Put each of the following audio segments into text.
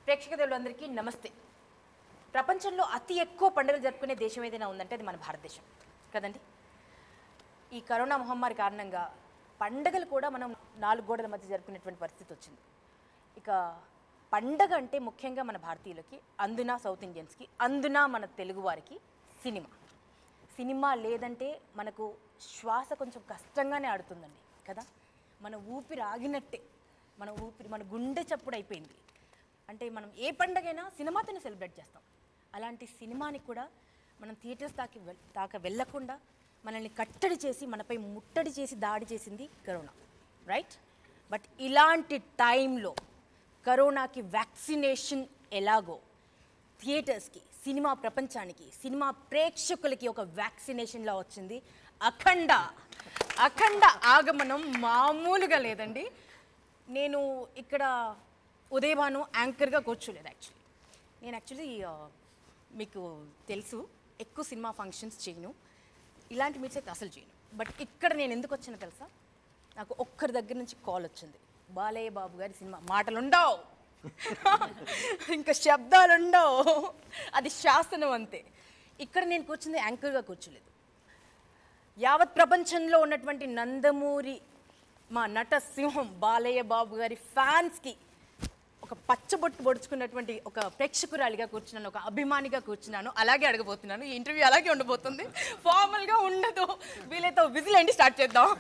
ప్రేక్షక దేవులందరికీ నమస్తే ప్రపంచంలో అతి ఎక్కువ పండుగలు జరుపుకునే దేశం ఏదైనా ఉందంటే అది మన భారతదేశం కదండి ఈ కరోనా మహమ్మారి కారణంగా పండగలు కూడా మనం నాలుగు గోడల మధ్య జరుపుకునేటువంటి పరిస్థితి వచ్చింది ఇక పండగ అంటే ముఖ్యంగా మన భారతీయులకి అందున సౌత్ ఇండియన్స్కి అందున మన తెలుగు వారికి సినిమా సినిమా లేదంటే మనకు శ్వాస కొంచెం కష్టంగానే ఆడుతుందండి కదా మన ఊపిరి ఆగినట్టే మన ఊపిరి మన గుండె చప్పుడు అయిపోయింది అంటే మనం ఏ పండగైనా సినిమాతోనే సెలబ్రేట్ చేస్తాం అలాంటి సినిమాని కూడా మనం థియేటర్స్ దాకి వెల్ దాకా వెళ్ళకుండా మనల్ని కట్టడి చేసి మనపై ముట్టడి చేసి దాడి చేసింది కరోనా రైట్ బట్ ఇలాంటి టైంలో కరోనాకి వ్యాక్సినేషన్ ఎలాగో థియేటర్స్కి సినిమా ప్రపంచానికి సినిమా ప్రేక్షకులకి ఒక వ్యాక్సినేషన్లా వచ్చింది అఖండ అఖండ ఆగమనం మామూలుగా లేదండి నేను ఇక్కడ ఉదయభాను యాంకర్గా కూర్చోలేదు యాక్చువల్లీ నేను యాక్చువల్లీ మీకు తెలుసు ఎక్కువ సినిమా ఫంక్షన్స్ చేయను ఇలాంటి మీట్స్ అయితే అసలు చేయను బట్ ఇక్కడ నేను ఎందుకు వచ్చానో తెలుసా నాకు ఒక్కరి దగ్గర నుంచి కాల్ వచ్చింది బాలయ్య బాబు గారి సినిమా మాటలు ఉండవు ఇంకా శబ్దాలు ఉండవు అది శాసనం అంతే ఇక్కడ నేను కూర్చుంది యాంకర్గా కూర్చోలేదు యావత్ ప్రపంచంలో ఉన్నటువంటి నందమూరి మా నట సింహం బాలయ్య బాబు గారి ఫ్యాన్స్కి ఒక పచ్చబొట్టు పొడుచుకున్నటువంటి ఒక ప్రేక్షకురాలిగా కూర్చున్నాను ఒక అభిమానిగా కూర్చున్నాను అలాగే అడగబోతున్నాను ఈ ఇంటర్వ్యూ అలాగే ఉండబోతుంది ఫార్మల్గా ఉండదు వీలైతే విజిల్ ఏంటి స్టార్ట్ చేద్దాం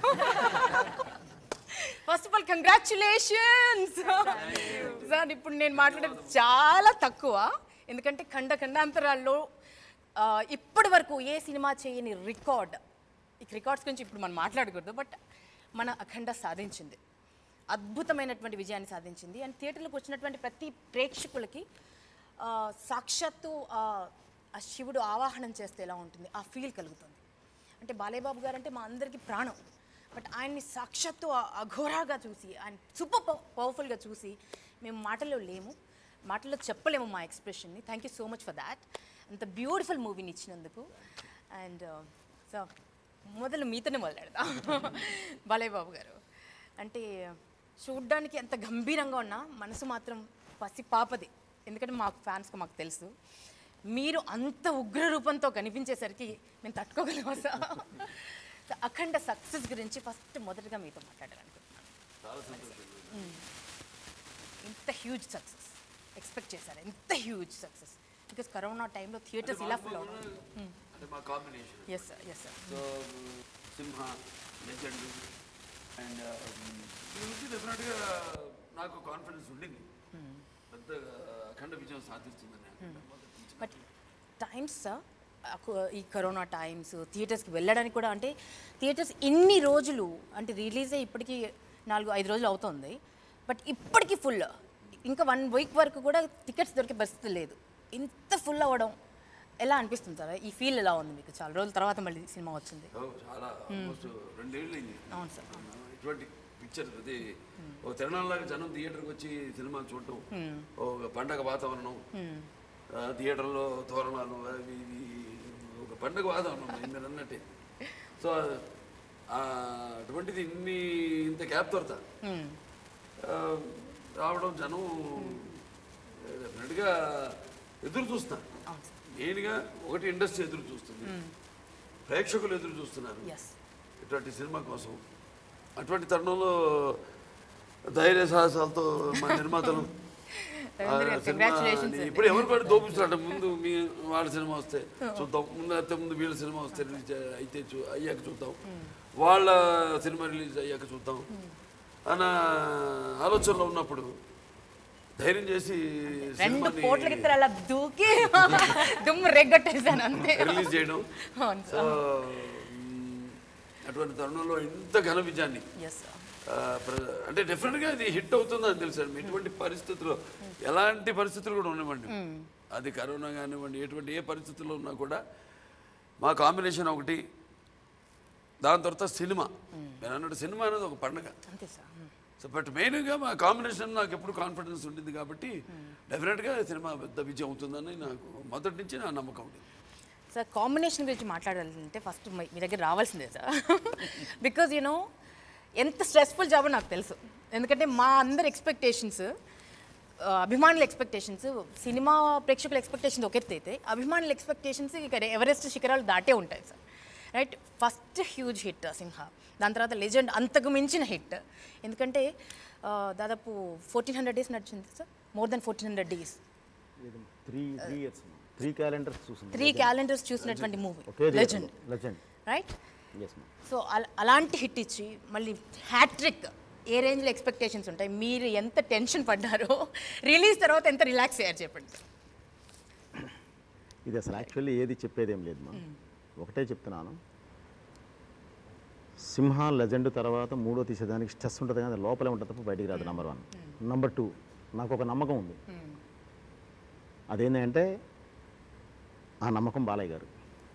first of all congratulations sir ఇప్పుడు నేను మాట్లాడేది చాలా తక్కువ ఎందుకంటే ఖండ ఖండాంతరాల్లో ఆ, ఇప్పటి వరకు ఏ సినిమా చేయని రికార్డ్ ఈ రికార్డ్స్ గురించి ఇప్పుడు మనం మాట్లాడకూడదు బట్ మన అఖండ సాధించింది అద్భుతమైనటువంటి విజయాన్ని సాధించింది అండ్ థియేటర్లకు వచ్చినటువంటి ప్రతి ప్రేక్షకులకి ఆ, సాక్షాత్తు ఆ ఆ శివుడు ఆవాహనం చేస్తే ఎలా ఉంటుంది ఆ ఫీల్ కలుగుతుంది అంటే బాలయ్య బాబు గారు అంటే మా అందరికీ ప్రాణం బట్ ఆయన్ని సాక్షాత్తు ఆ అఘోరాగా చూసి ఆయన సూపర్ పవర్ఫుల్గా చూసి మేము మాటల్లో లేము మాటల్లో చెప్పలేము మా ఎక్స్ప్రెషన్ని thank you so much for that అంత బ్యూటిఫుల్ మూవీని ఇచ్చినందుకు అండ్ సో మొదలు మీతోనే మొదలెడదాం బాలయ్య బాబు గారు అంటే చూడ్డానికి ఎంత గంభీరంగా ఉన్నా మనసు మాత్రం పసి పాపది ఎందుకంటే మాకు ఫ్యాన్స్కి మాకు తెలుసు మీరు అంత ఉగ్ర రూపంతో కనిపించేసరికి మేము తట్టుకోగలమా సార్ సో అఖండ సక్సెస్ గురించి ఫస్ట్ మొదటగా మీతో మాట్లాడాలనుకుంటున్నాను చాలా సంతోషం ఇంత హ్యూజ్ సక్సెస్ ఎక్స్పెక్ట్ చేశారు ఎంత హ్యూజ్ సక్సెస్ బికాస్ కరోనా టైంలో థియేటర్స్ ఇలా ఫుల్ అవడం అంటే మా combination yes sir yes sir so Simha legend and దీనికి డెఫినెట్గా నాకు కాన్ఫిడెన్స్ ఉండింది పెద్ద అఖండ విజయం సాధిస్తుందని మొదటి నుంచి. బట్ టైమ్స్ సార్ ఈ కరోనా టైమ్స్ థియేటర్స్కి వెళ్ళడానికి కూడా అంటే థియేటర్స్ ఇన్ని రోజులు అంటే రిలీజ్ అయ్యి ఇప్పటికీ నాలుగు ఐదు రోజులు అవుతుంది బట్ ఇప్పటికీ ఫుల్ ఇంకా వన్ వీక్ వరకు కూడా టికెట్స్ దొరికే పరిస్థితి లేదు ఇంత ఫుల్ అవ్వడం ఎలా అనిపిస్తుంది సార్ ఈ ఫీల్ ఎలా ఉంది మీకు చాలా రోజుల తర్వాత మళ్ళీ సినిమా వచ్చింది ఓ, చాలా ఆల్మోస్ట్ రెండేళ్ళు అయింది అవును సార్ ఇటువంటి పిక్చర్ అది ఓ తిరణాలాగా జనం థియేటర్కి వచ్చి సినిమా చూడటం ఒక పండగ వాతావరణం ఆ, థియేటర్లో తోరణాలు అవి ఇవి ఒక పండగ వాతావరణం మీరు అన్నట్టే సో ఆ, అటువంటిది ఇన్ని ఇంత క్యాప్ తొరత రావడం జనం డెఫినెట్గా ఎదురు చూస్తున్నారు అవును సార్ మెయిన్గా ఒకటి ఇండస్ట్రీ ఎదురు చూస్తుంది ప్రేక్షకులు ఎదురు చూస్తున్నారు ఎస్ ఇటువంటి సినిమా కోసం అటువంటి తరుణంలో ధైర్య సాహసాలతో మా నిర్మాతలు ఆ రవీంద్ర గారు, సినిమా congratulations అండి. ఇప్పుడు ఎవరు పడి దోపిస్తాడు ముందు మీ వాళ్ళ సినిమా వస్తే చూద్దాం ముందు అయితే ముందు వీళ్ళ సినిమా వస్తే రిలీజ్ అయితే చూ అయ్యాక చూద్దాం వాళ్ళ సినిమా రిలీజ్ అయ్యాక చూద్దాం అన్న ఆలోచనలో ఉన్నప్పుడు ధైర్యం చేసి రెండు సినిమాని కోట్ల గిత్తలు అలా దూకి దుమ్ము రెగ్గొట్టేసాను అంతే రిలీజ్ చేయడం అవును సో మ్, అటువంటి తరుణంలో ఇంత ఘన విజయాన్ని ఎస్ సార్ ఆ, ప్ర- అంటే డెఫినెట్గా ఇది హిట్ అవుతుందని తెలుసు అండి ఎటువంటి పరిస్థితుల్లో ఎలాంటి పరిస్థితులు కూడా ఉండవండి అది కరోనా కానివ్వండి ఎటువంటి ఏ పరిస్థితుల్లో ఉన్నా కూడా మా కాంబినేషన్ ఒకటి దాని తర్వాత సినిమా నేను అన్నట్టు సినిమా అనేది ఒక పండుగ అంతే సార్ మ్మ్. సో బట్ మెయిన్గా మా కాంబినేషన్ నాకు ఎప్పుడు కాన్ఫిడెన్స్ ఉండింది కాబట్టి డెఫినెట్గా సినిమా పెద్ద విజయం అవుతుందని నాకు మొదటి నుంచి నా నమ్మకం ఉంది సార్ కాంబినేషన్ గురించి మాట్లాడాలంటే ఫస్ట్ మీ మీ దగ్గర రావాల్సిందే సార్ బికాజ్ యూనో ఎంత స్ట్రెస్ఫుల్ జాబ్ నాకు తెలుసు ఎందుకంటే మా అందరి ఎక్స్పెక్టేషన్స్ ఆ, అభిమానుల ఎక్స్పెక్టేషన్స్ సినిమా ప్రేక్షకుల ఎక్స్పెక్టేషన్స్ ఒక ఎత్తు అయితే అభిమానుల ఎక్స్పెక్టేషన్స్ ఇక ఎవరెస్ట్ శిఖరాలు దాటే ఉంటాయి sir right first huge hit Simha దాని తర్వాత లెజెండ్ అంతకు మించిన హిట్ ఎందుకంటే ఆ, దాదాపు ఫోర్టీన్ హండ్రెడ్ డేస్ నడిచింది sir more than fourteen hundred days three three years three calendars చూసింది త్రీ క్యాలెండర్స్ చూసినటువంటి మూవీ ఒకే legend legend right yes ma'am so అల- అలాంటి హిట్ ఇచ్చి మళ్ళీ హ్యాట్రిక్ ఏ రేంజ్లో ఎక్స్పెక్టేషన్స్ ఉంటాయి మీరు ఎంత టెన్షన్ పడ్డారో రిలీజ్ తర్వాత ఎంత రిలాక్స్ అయ్యారు చెప్పండి ఇది అసలు యాక్చువల్లీ ఏది చెప్పేదేం లేదు మా ఒకటే చెప్తున్నాను సింహ లెజెండ్ తర్వాత మూడో తీసేదానికి స్ట్రెస్ ఉంటుంది కానీ అది లోపలే ఉంటుంది తప్ప బయటికి రాదు నెంబర్ వన్ నెంబర్ టూ నాకు ఒక నమ్మకం ఉంది అదేంటంటే ఆ నమ్మకం బాలయ్య గారు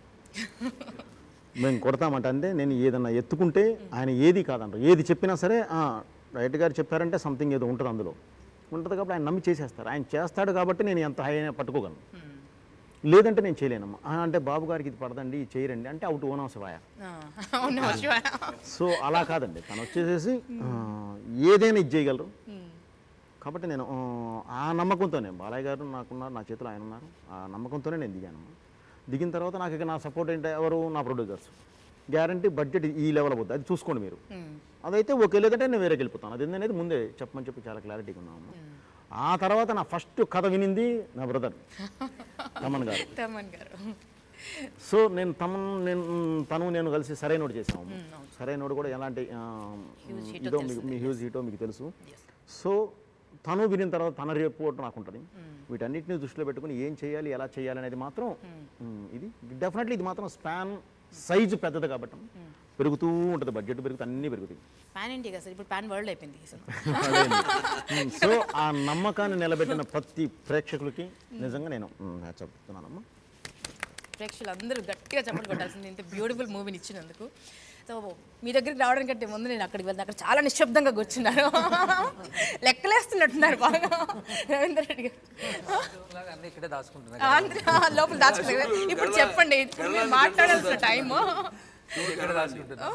మేము కొడతామంట అంటే నేను ఏదన్నా ఎత్తుకుంటే ఆయన ఏది కాదంటారు ఏది చెప్పినా సరే "ఆ, రైట్ గారు చెప్పారంటే సంథింగ్ ఏదో ఉంటుంది అందులో ఉంటుంది కాబట్టి ఆయన నమ్మి చేసేస్తారు ఆయన చేస్తాడు కాబట్టి నేను ఎంత హై అయినా పట్టుకోగలను లేదంటే నేను చేయలేనమ్మా "ఆ, అంటే బాబు గారికి ఇది పడదండి ఇది చేయరండి అంటే అవుట్ ఓనా శివాయ అవును సో అలా కాదండి తను వచ్చేసేసి ఆ, ఏదైనా ఇది చేయగలరు కాబట్టి నేను ఆ, ఆ నమ్మకంతోనే బాలయ్య గారు నాకున్నారు నా చేతిలో ఆయన ఉన్నారు ఆ నమ్మకంతోనే నేను దిగాను దిగిన తర్వాత నాకు ఇక నా సపోర్ట్ ఏంటి ఎవరు నా ప్రొడ్యూసర్స్ గ్యారంటీ బడ్జెట్ ఈ లెవెల్ అవుతుంది అది చూసుకోండి మీరు అదైతే ఓకే లేదంటే నేను వేరేకి వెళ్ళిపోతాను అది ఏంటనేది ముందే చెప్పమని చెప్పి చాలా క్లారిటీగా ఉన్నాము ఆ తర్వాత నా ఫస్ట్ కథ వినింది నా బ్రదర్ తమన్ గారు తమన్ గారు సో నేను తమన్ నేను తను నేను కలిసి సరైనోడు చేసాము సరైనోడు కూడా ఎలాంటి ఆ, ఇదో మీకు మీ హ్యూజ్ హీటో మీకు తెలుసు సో తను వినిన తర్వాత తన రిపోర్ట్ నాకు ఉంటుంది వీటన్నిటిని దృష్టిలో పెట్టుకుని ఏం చేయాలి ఎలా చేయాలి అనేది మాత్రం మ్, ఇది డెఫినెట్లీ ఇది మాత్రం స్పాన్ సైజు పెద్దది కాబట్టి పెరుగుతూ ఉంటుంది బడ్జెట్ పెరుగుతూ అన్నీ పెరుగుతాయి పాన్ ఇండియా సార్ ఇప్పుడు పాన్ వరల్డ్ అయిపోయింది ఈ సినిమా మ్, సో ఆ నమ్మకాన్ని నిలబెట్టిన ప్రతి ప్రేక్షకులకి నిజంగా నేను మ్, చెప్తున్నానమ్మా ప్రేక్షకులు అందరూ గట్టిగా చప్పట్లు కొట్టాల్సింది ఇంత బ్యూటిఫుల్ మూవీని ఇచ్చినందుకు సో మీ దగ్గరికి రావడం కంటే ముందు నేను అక్కడికి వెళ్తాను అక్కడ చాలా నిశ్శబ్దంగా కూర్చున్నారు లెక్కలేస్తున్నట్టున్నారు బాగా రవీందర్ రెడ్డి గారు లాగా అన్నీ ఇక్కడే దాచుకుంటున్నా ఆంధ్ర లోపల దాచుకున్నారు కదా. ఇప్పుడు చెప్పండి ఇప్పుడు మీరు మాట్లాడాల్సిన టైము ఇక్కడ దాచుకుంటున్నా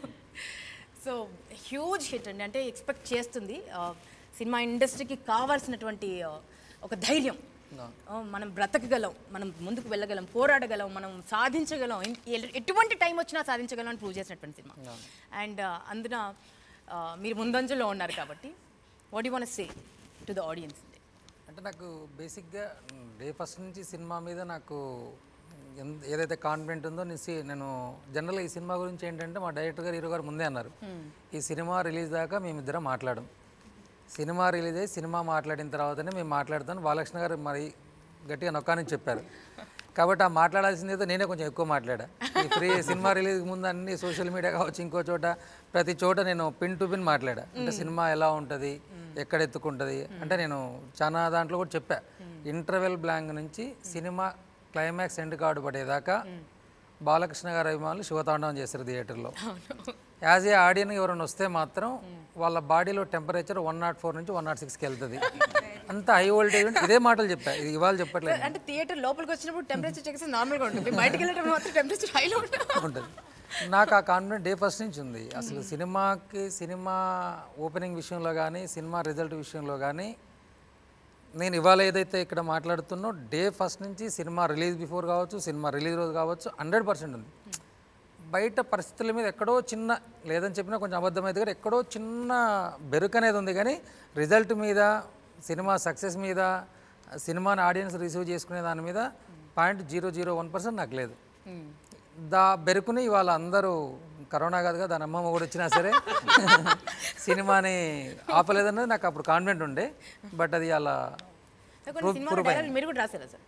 సో హ్యూజ్ హిట్ అండి అంటే ఎక్స్పెక్ట్ చేస్తుంది ఆ, సినిమా ఇండస్ట్రీకి కావాల్సినటువంటి ఆ, ఒక ధైర్యం ఆ, మనం బ్రతకగలం మనం ముందుకు వెళ్ళగలం పోరాడగలం మనం సాధించగలం ఎన్- ఎల్- ఎటువంటి టైం వచ్చినా సాధించగలం అని ప్రూవ్ చేసినటువంటి సినిమా అండ్ అందున ఆ, మీరు ముందంజలో ఉన్నారు కాబట్టి what you want say to the audience అంటే నాకు బేసిక్గా డే ఫస్ట్ నుంచి సినిమా మీద నాకు ఎంత ఏదైతే కాన్ఫిడెంట్ ఉందో నేను సి- నేను జనరల్గా ఈ సినిమా గురించి ఏంటంటే మా డైరెక్టర్ గారు హీరో గారు ముందే అన్నారు ఈ సినిమా రిలీజ్ దాకా మేమిద్దరం మాట్లాడడం సినిమా రిలీజ్ అయ్యి సినిమా మాట్లాడిన తర్వాతనే మేము మాట్లాడతాను బాలకృష్ణ గారు మరి గట్టిగా నొక్కాని చెప్పారు కాబట్టి ఆ మాట్లాడాల్సింది ఏదో నేనే కొంచెం ఎక్కువ మాట్లాడా ఈ ఫ్రీ సినిమా రిలీజ్ ముందు అన్ని సోషల్ మీడియా కావచ్చు ఇంకో చోట ప్రతి చోట నేను పిన్ టు పిన్ మాట్లాడా అంటే సినిమా ఎలా ఉంటుంది ఎక్కడ ఎత్తుకుంటుంది అంటే నేను చాలా దాంట్లో కూడా చెప్పా ఇంటర్వెల్ బ్లాంక్ నుంచి సినిమా క్లైమాక్స్ ఎండ్ కార్డు పడేదాకా బాలకృష్ణ గారి అభిమానులు శివతాండవం చేస్తారు థియేటర్లో యాజ్ ఏ ఆడియన్ ఎవరైనా వస్తే మాత్రం వాళ్ళ బాడీలో టెంపరేచర్ వన్ నాట్ ఫోర్ నుంచి వన్ నాట్ సిక్స్కి వెళ్తుంది అంత హై వోల్టేజ్ ఉంటే ఇదే మాటలు చెప్పా ఇది ఇవాళ చెప్పట్లేదు అంటే థియేటర్ లోపలికి వచ్చినప్పుడు టెంపరేచర్ చెక్ నార్మల్గా ఉంటుంది బయటికి వెళ్ళడం మాత్రం టెంపరేచర్ హైలో ఉంటుంది ఉంటుంది నాకు ఆ కాన్ఫిడెంట్ డే ఫస్ట్ నుంచి ఉంది అసలు సినిమాకి సినిమా ఓపెనింగ్ విషయంలో కానీ సినిమా రిజల్ట్ విషయంలో కానీ నేను ఇవాళ ఏదైతే ఇక్కడ మాట్లాడుతున్నో డే ఫస్ట్ నుంచి సినిమా రిలీజ్ బిఫోర్ కావచ్చు సినిమా రిలీజ్ రోజు కావచ్చు హండ్రెడ్ పర్సెంట్ ఉంది బయట పరిస్థితుల మీద ఎక్కడో చిన్న లేదని చెప్పినా కొంచెం అబద్ధమైతే కానీ ఎక్కడో చిన్న బెరుకు అనేది ఉంది కానీ రిజల్ట్ మీద సినిమా సక్సెస్ మీద సినిమాని ఆడియన్స్ రిసీవ్ చేసుకునే దాని మీద point zero zero one percent నాకు లేదు దా బెరుకుని ఇవాళ అందరూ కరోనా కాదుగా దాని అమ్మమ్మ కూడా వచ్చినా సరే సినిమాని ఆపలేదన్నది నాకు అప్పుడు కాన్ఫిడెంట్ ఉండే బట్ అది అలా కొన్ని సినిమా డైలాగ్ మీరు కూడా రాశారా సార్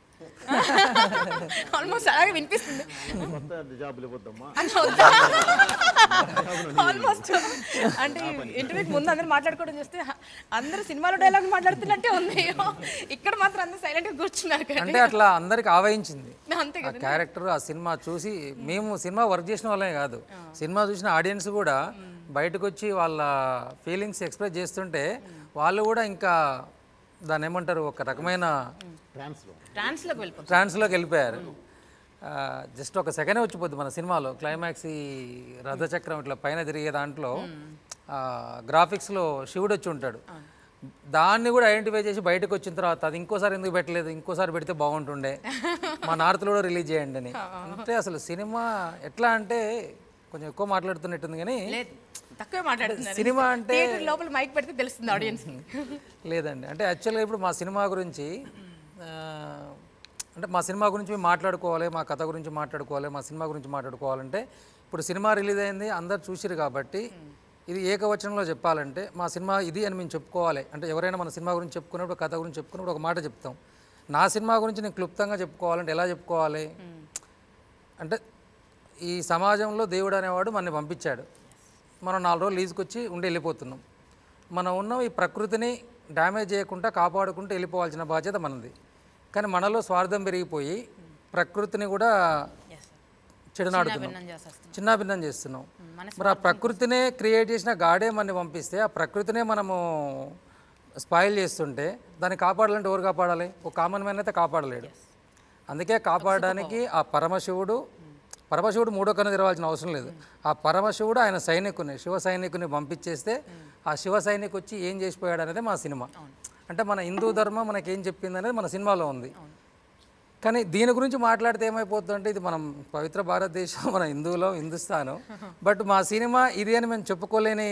ఆల్మోస్ట్ అలాగే వినిపిస్తుంది కొత్త జాబులు ఇవ్వద్దమ్మా ఆల్మోస్ట్ అంటే ఇంటర్వ్యూకి ముందు అందరూ మాట్లాడుకోవడం చూస్తే అందరూ సినిమాలో డైలాగ్ మాట్లాడుతున్నట్టే ఉంది ఇక్కడ మాత్రం అందరూ సైలెంట్ గా కూర్చున్నారు కానీ అంటే అట్లా అందరికి ఆవహించింది అంతే ఆ క్యారెక్టర్ ఆ సినిమా చూసి మేము సినిమా వర్క్ చేసిన వాళ్ళమే కాదు సినిమా చూసిన ఆడియన్స్ కూడా బయటకు వచ్చి వాళ్ళ ఫీలింగ్స్ ఎక్స్ప్రెస్ చేస్తుంటే వాళ్ళు కూడా ఇంకా దాన్ని ఏమంటారు ఒక రకమైన ట్రాన్స్లో ట్రాన్స్ లోకి వెళ్ళిపోతుంది ట్రాన్స్లోకి వెళ్ళిపోయారు జస్ట్ ఒక సెకండ్ వచ్చిపోద్ది మన సినిమాలో క్లైమాక్స్ ఈ రథచక్రం ఇట్లా పైన తిరిగే దాంట్లో గ్రాఫిక్స్లో శివుడు వచ్చి ఉంటాడు దాన్ని కూడా ఐడెంటిఫై చేసి బయటకు వచ్చిన తర్వాత అది ఇంకోసారి ఎందుకు పెట్టలేదు ఇంకోసారి పెడితే బాగుంటుండే మా నార్త్లో కూడా రిలీజ్ చేయండి అని అంటే అసలు సినిమా ఎట్లా అంటే కొంచెం ఎక్కువ మాట్లాడుతున్నట్టుంది కానీ లేదు తక్కువే మాట్లాడుతున్నారు సినిమా అంటే థియేటర్ లోపల మైక్ పెడితే తెలుస్తుంది ఆడియన్స్ లేదండి అంటే యాక్చువల్గా ఇప్పుడు మా సినిమా గురించి ఆ, అంటే మా సినిమా గురించి మేము మాట్లాడుకోవాలి మా కథ గురించి మాట్లాడుకోవాలి మా సినిమా గురించి మాట్లాడుకోవాలంటే ఇప్పుడు సినిమా రిలీజ్ అయింది అందరు చూసిరు కాబట్టి ఇది ఏకవచనంలో చెప్పాలంటే మా సినిమా ఇది అని మేము చెప్పుకోవాలి అంటే ఎవరైనా మన సినిమా గురించి చెప్పుకున్నప్పుడు కథ గురించి చెప్పుకున్నప్పుడు ఒక మాట చెప్తాం నా సినిమా గురించి నేను క్లుప్తంగా చెప్పుకోవాలంటే ఎలా చెప్పుకోవాలి అంటే ఈ సమాజంలో దేవుడు అనేవాడు మనని పంపించాడు మనం నాలుగు రోజులు లీజుకొచ్చి ఉండి వెళ్ళిపోతున్నాం మనం ఉన్న ఈ ప్రకృతిని డ్యామేజ్ చేయకుండా కాపాడుకుంటూ వెళ్ళిపోవాల్సిన బాధ్యత మనది కానీ మనలో స్వార్థం పెరిగిపోయి ప్రకృతిని కూడా చెడునాడుతున్నాం భిన్నం చేసేస్తున్నాం చిన్నాభిన్నం చేస్తున్నాం మన మరి ఆ ప్రకృతినే క్రియేట్ చేసిన గాడే మనని పంపిస్తే ఆ ప్రకృతినే మనము స్పాయిల్ చేస్తుంటే దాన్ని కాపాడాలంటే ఎవరు కాపాడాలి ఒక కామన్ మ్యాన్ అయితే కాపాడలేడు అందుకే కాపాడడానికి ఆ పరమశివుడు పరమశివుడు మూడో కన్ను తెరవాల్సిన అవసరం లేదు ఆ పరమశివుడు ఆయన సైనికుని శివ సైనికుని పంపించేస్తే ఆ శివ సైనికు వచ్చి ఏం చేసిపోయాడు అనేది మా సినిమా అంటే మన హిందూ ధర్మం మనకి ఏం చెప్పింది అనేది మన సినిమాలో ఉంది కానీ దీని గురించి మాట్లాడితే ఏమైపోతుందంటే ఇది మనం పవిత్ర భారతదేశం మన హిందువులో హిందుస్థాను బట్ మా సినిమా ఇది అని మేము చెప్పుకోలేని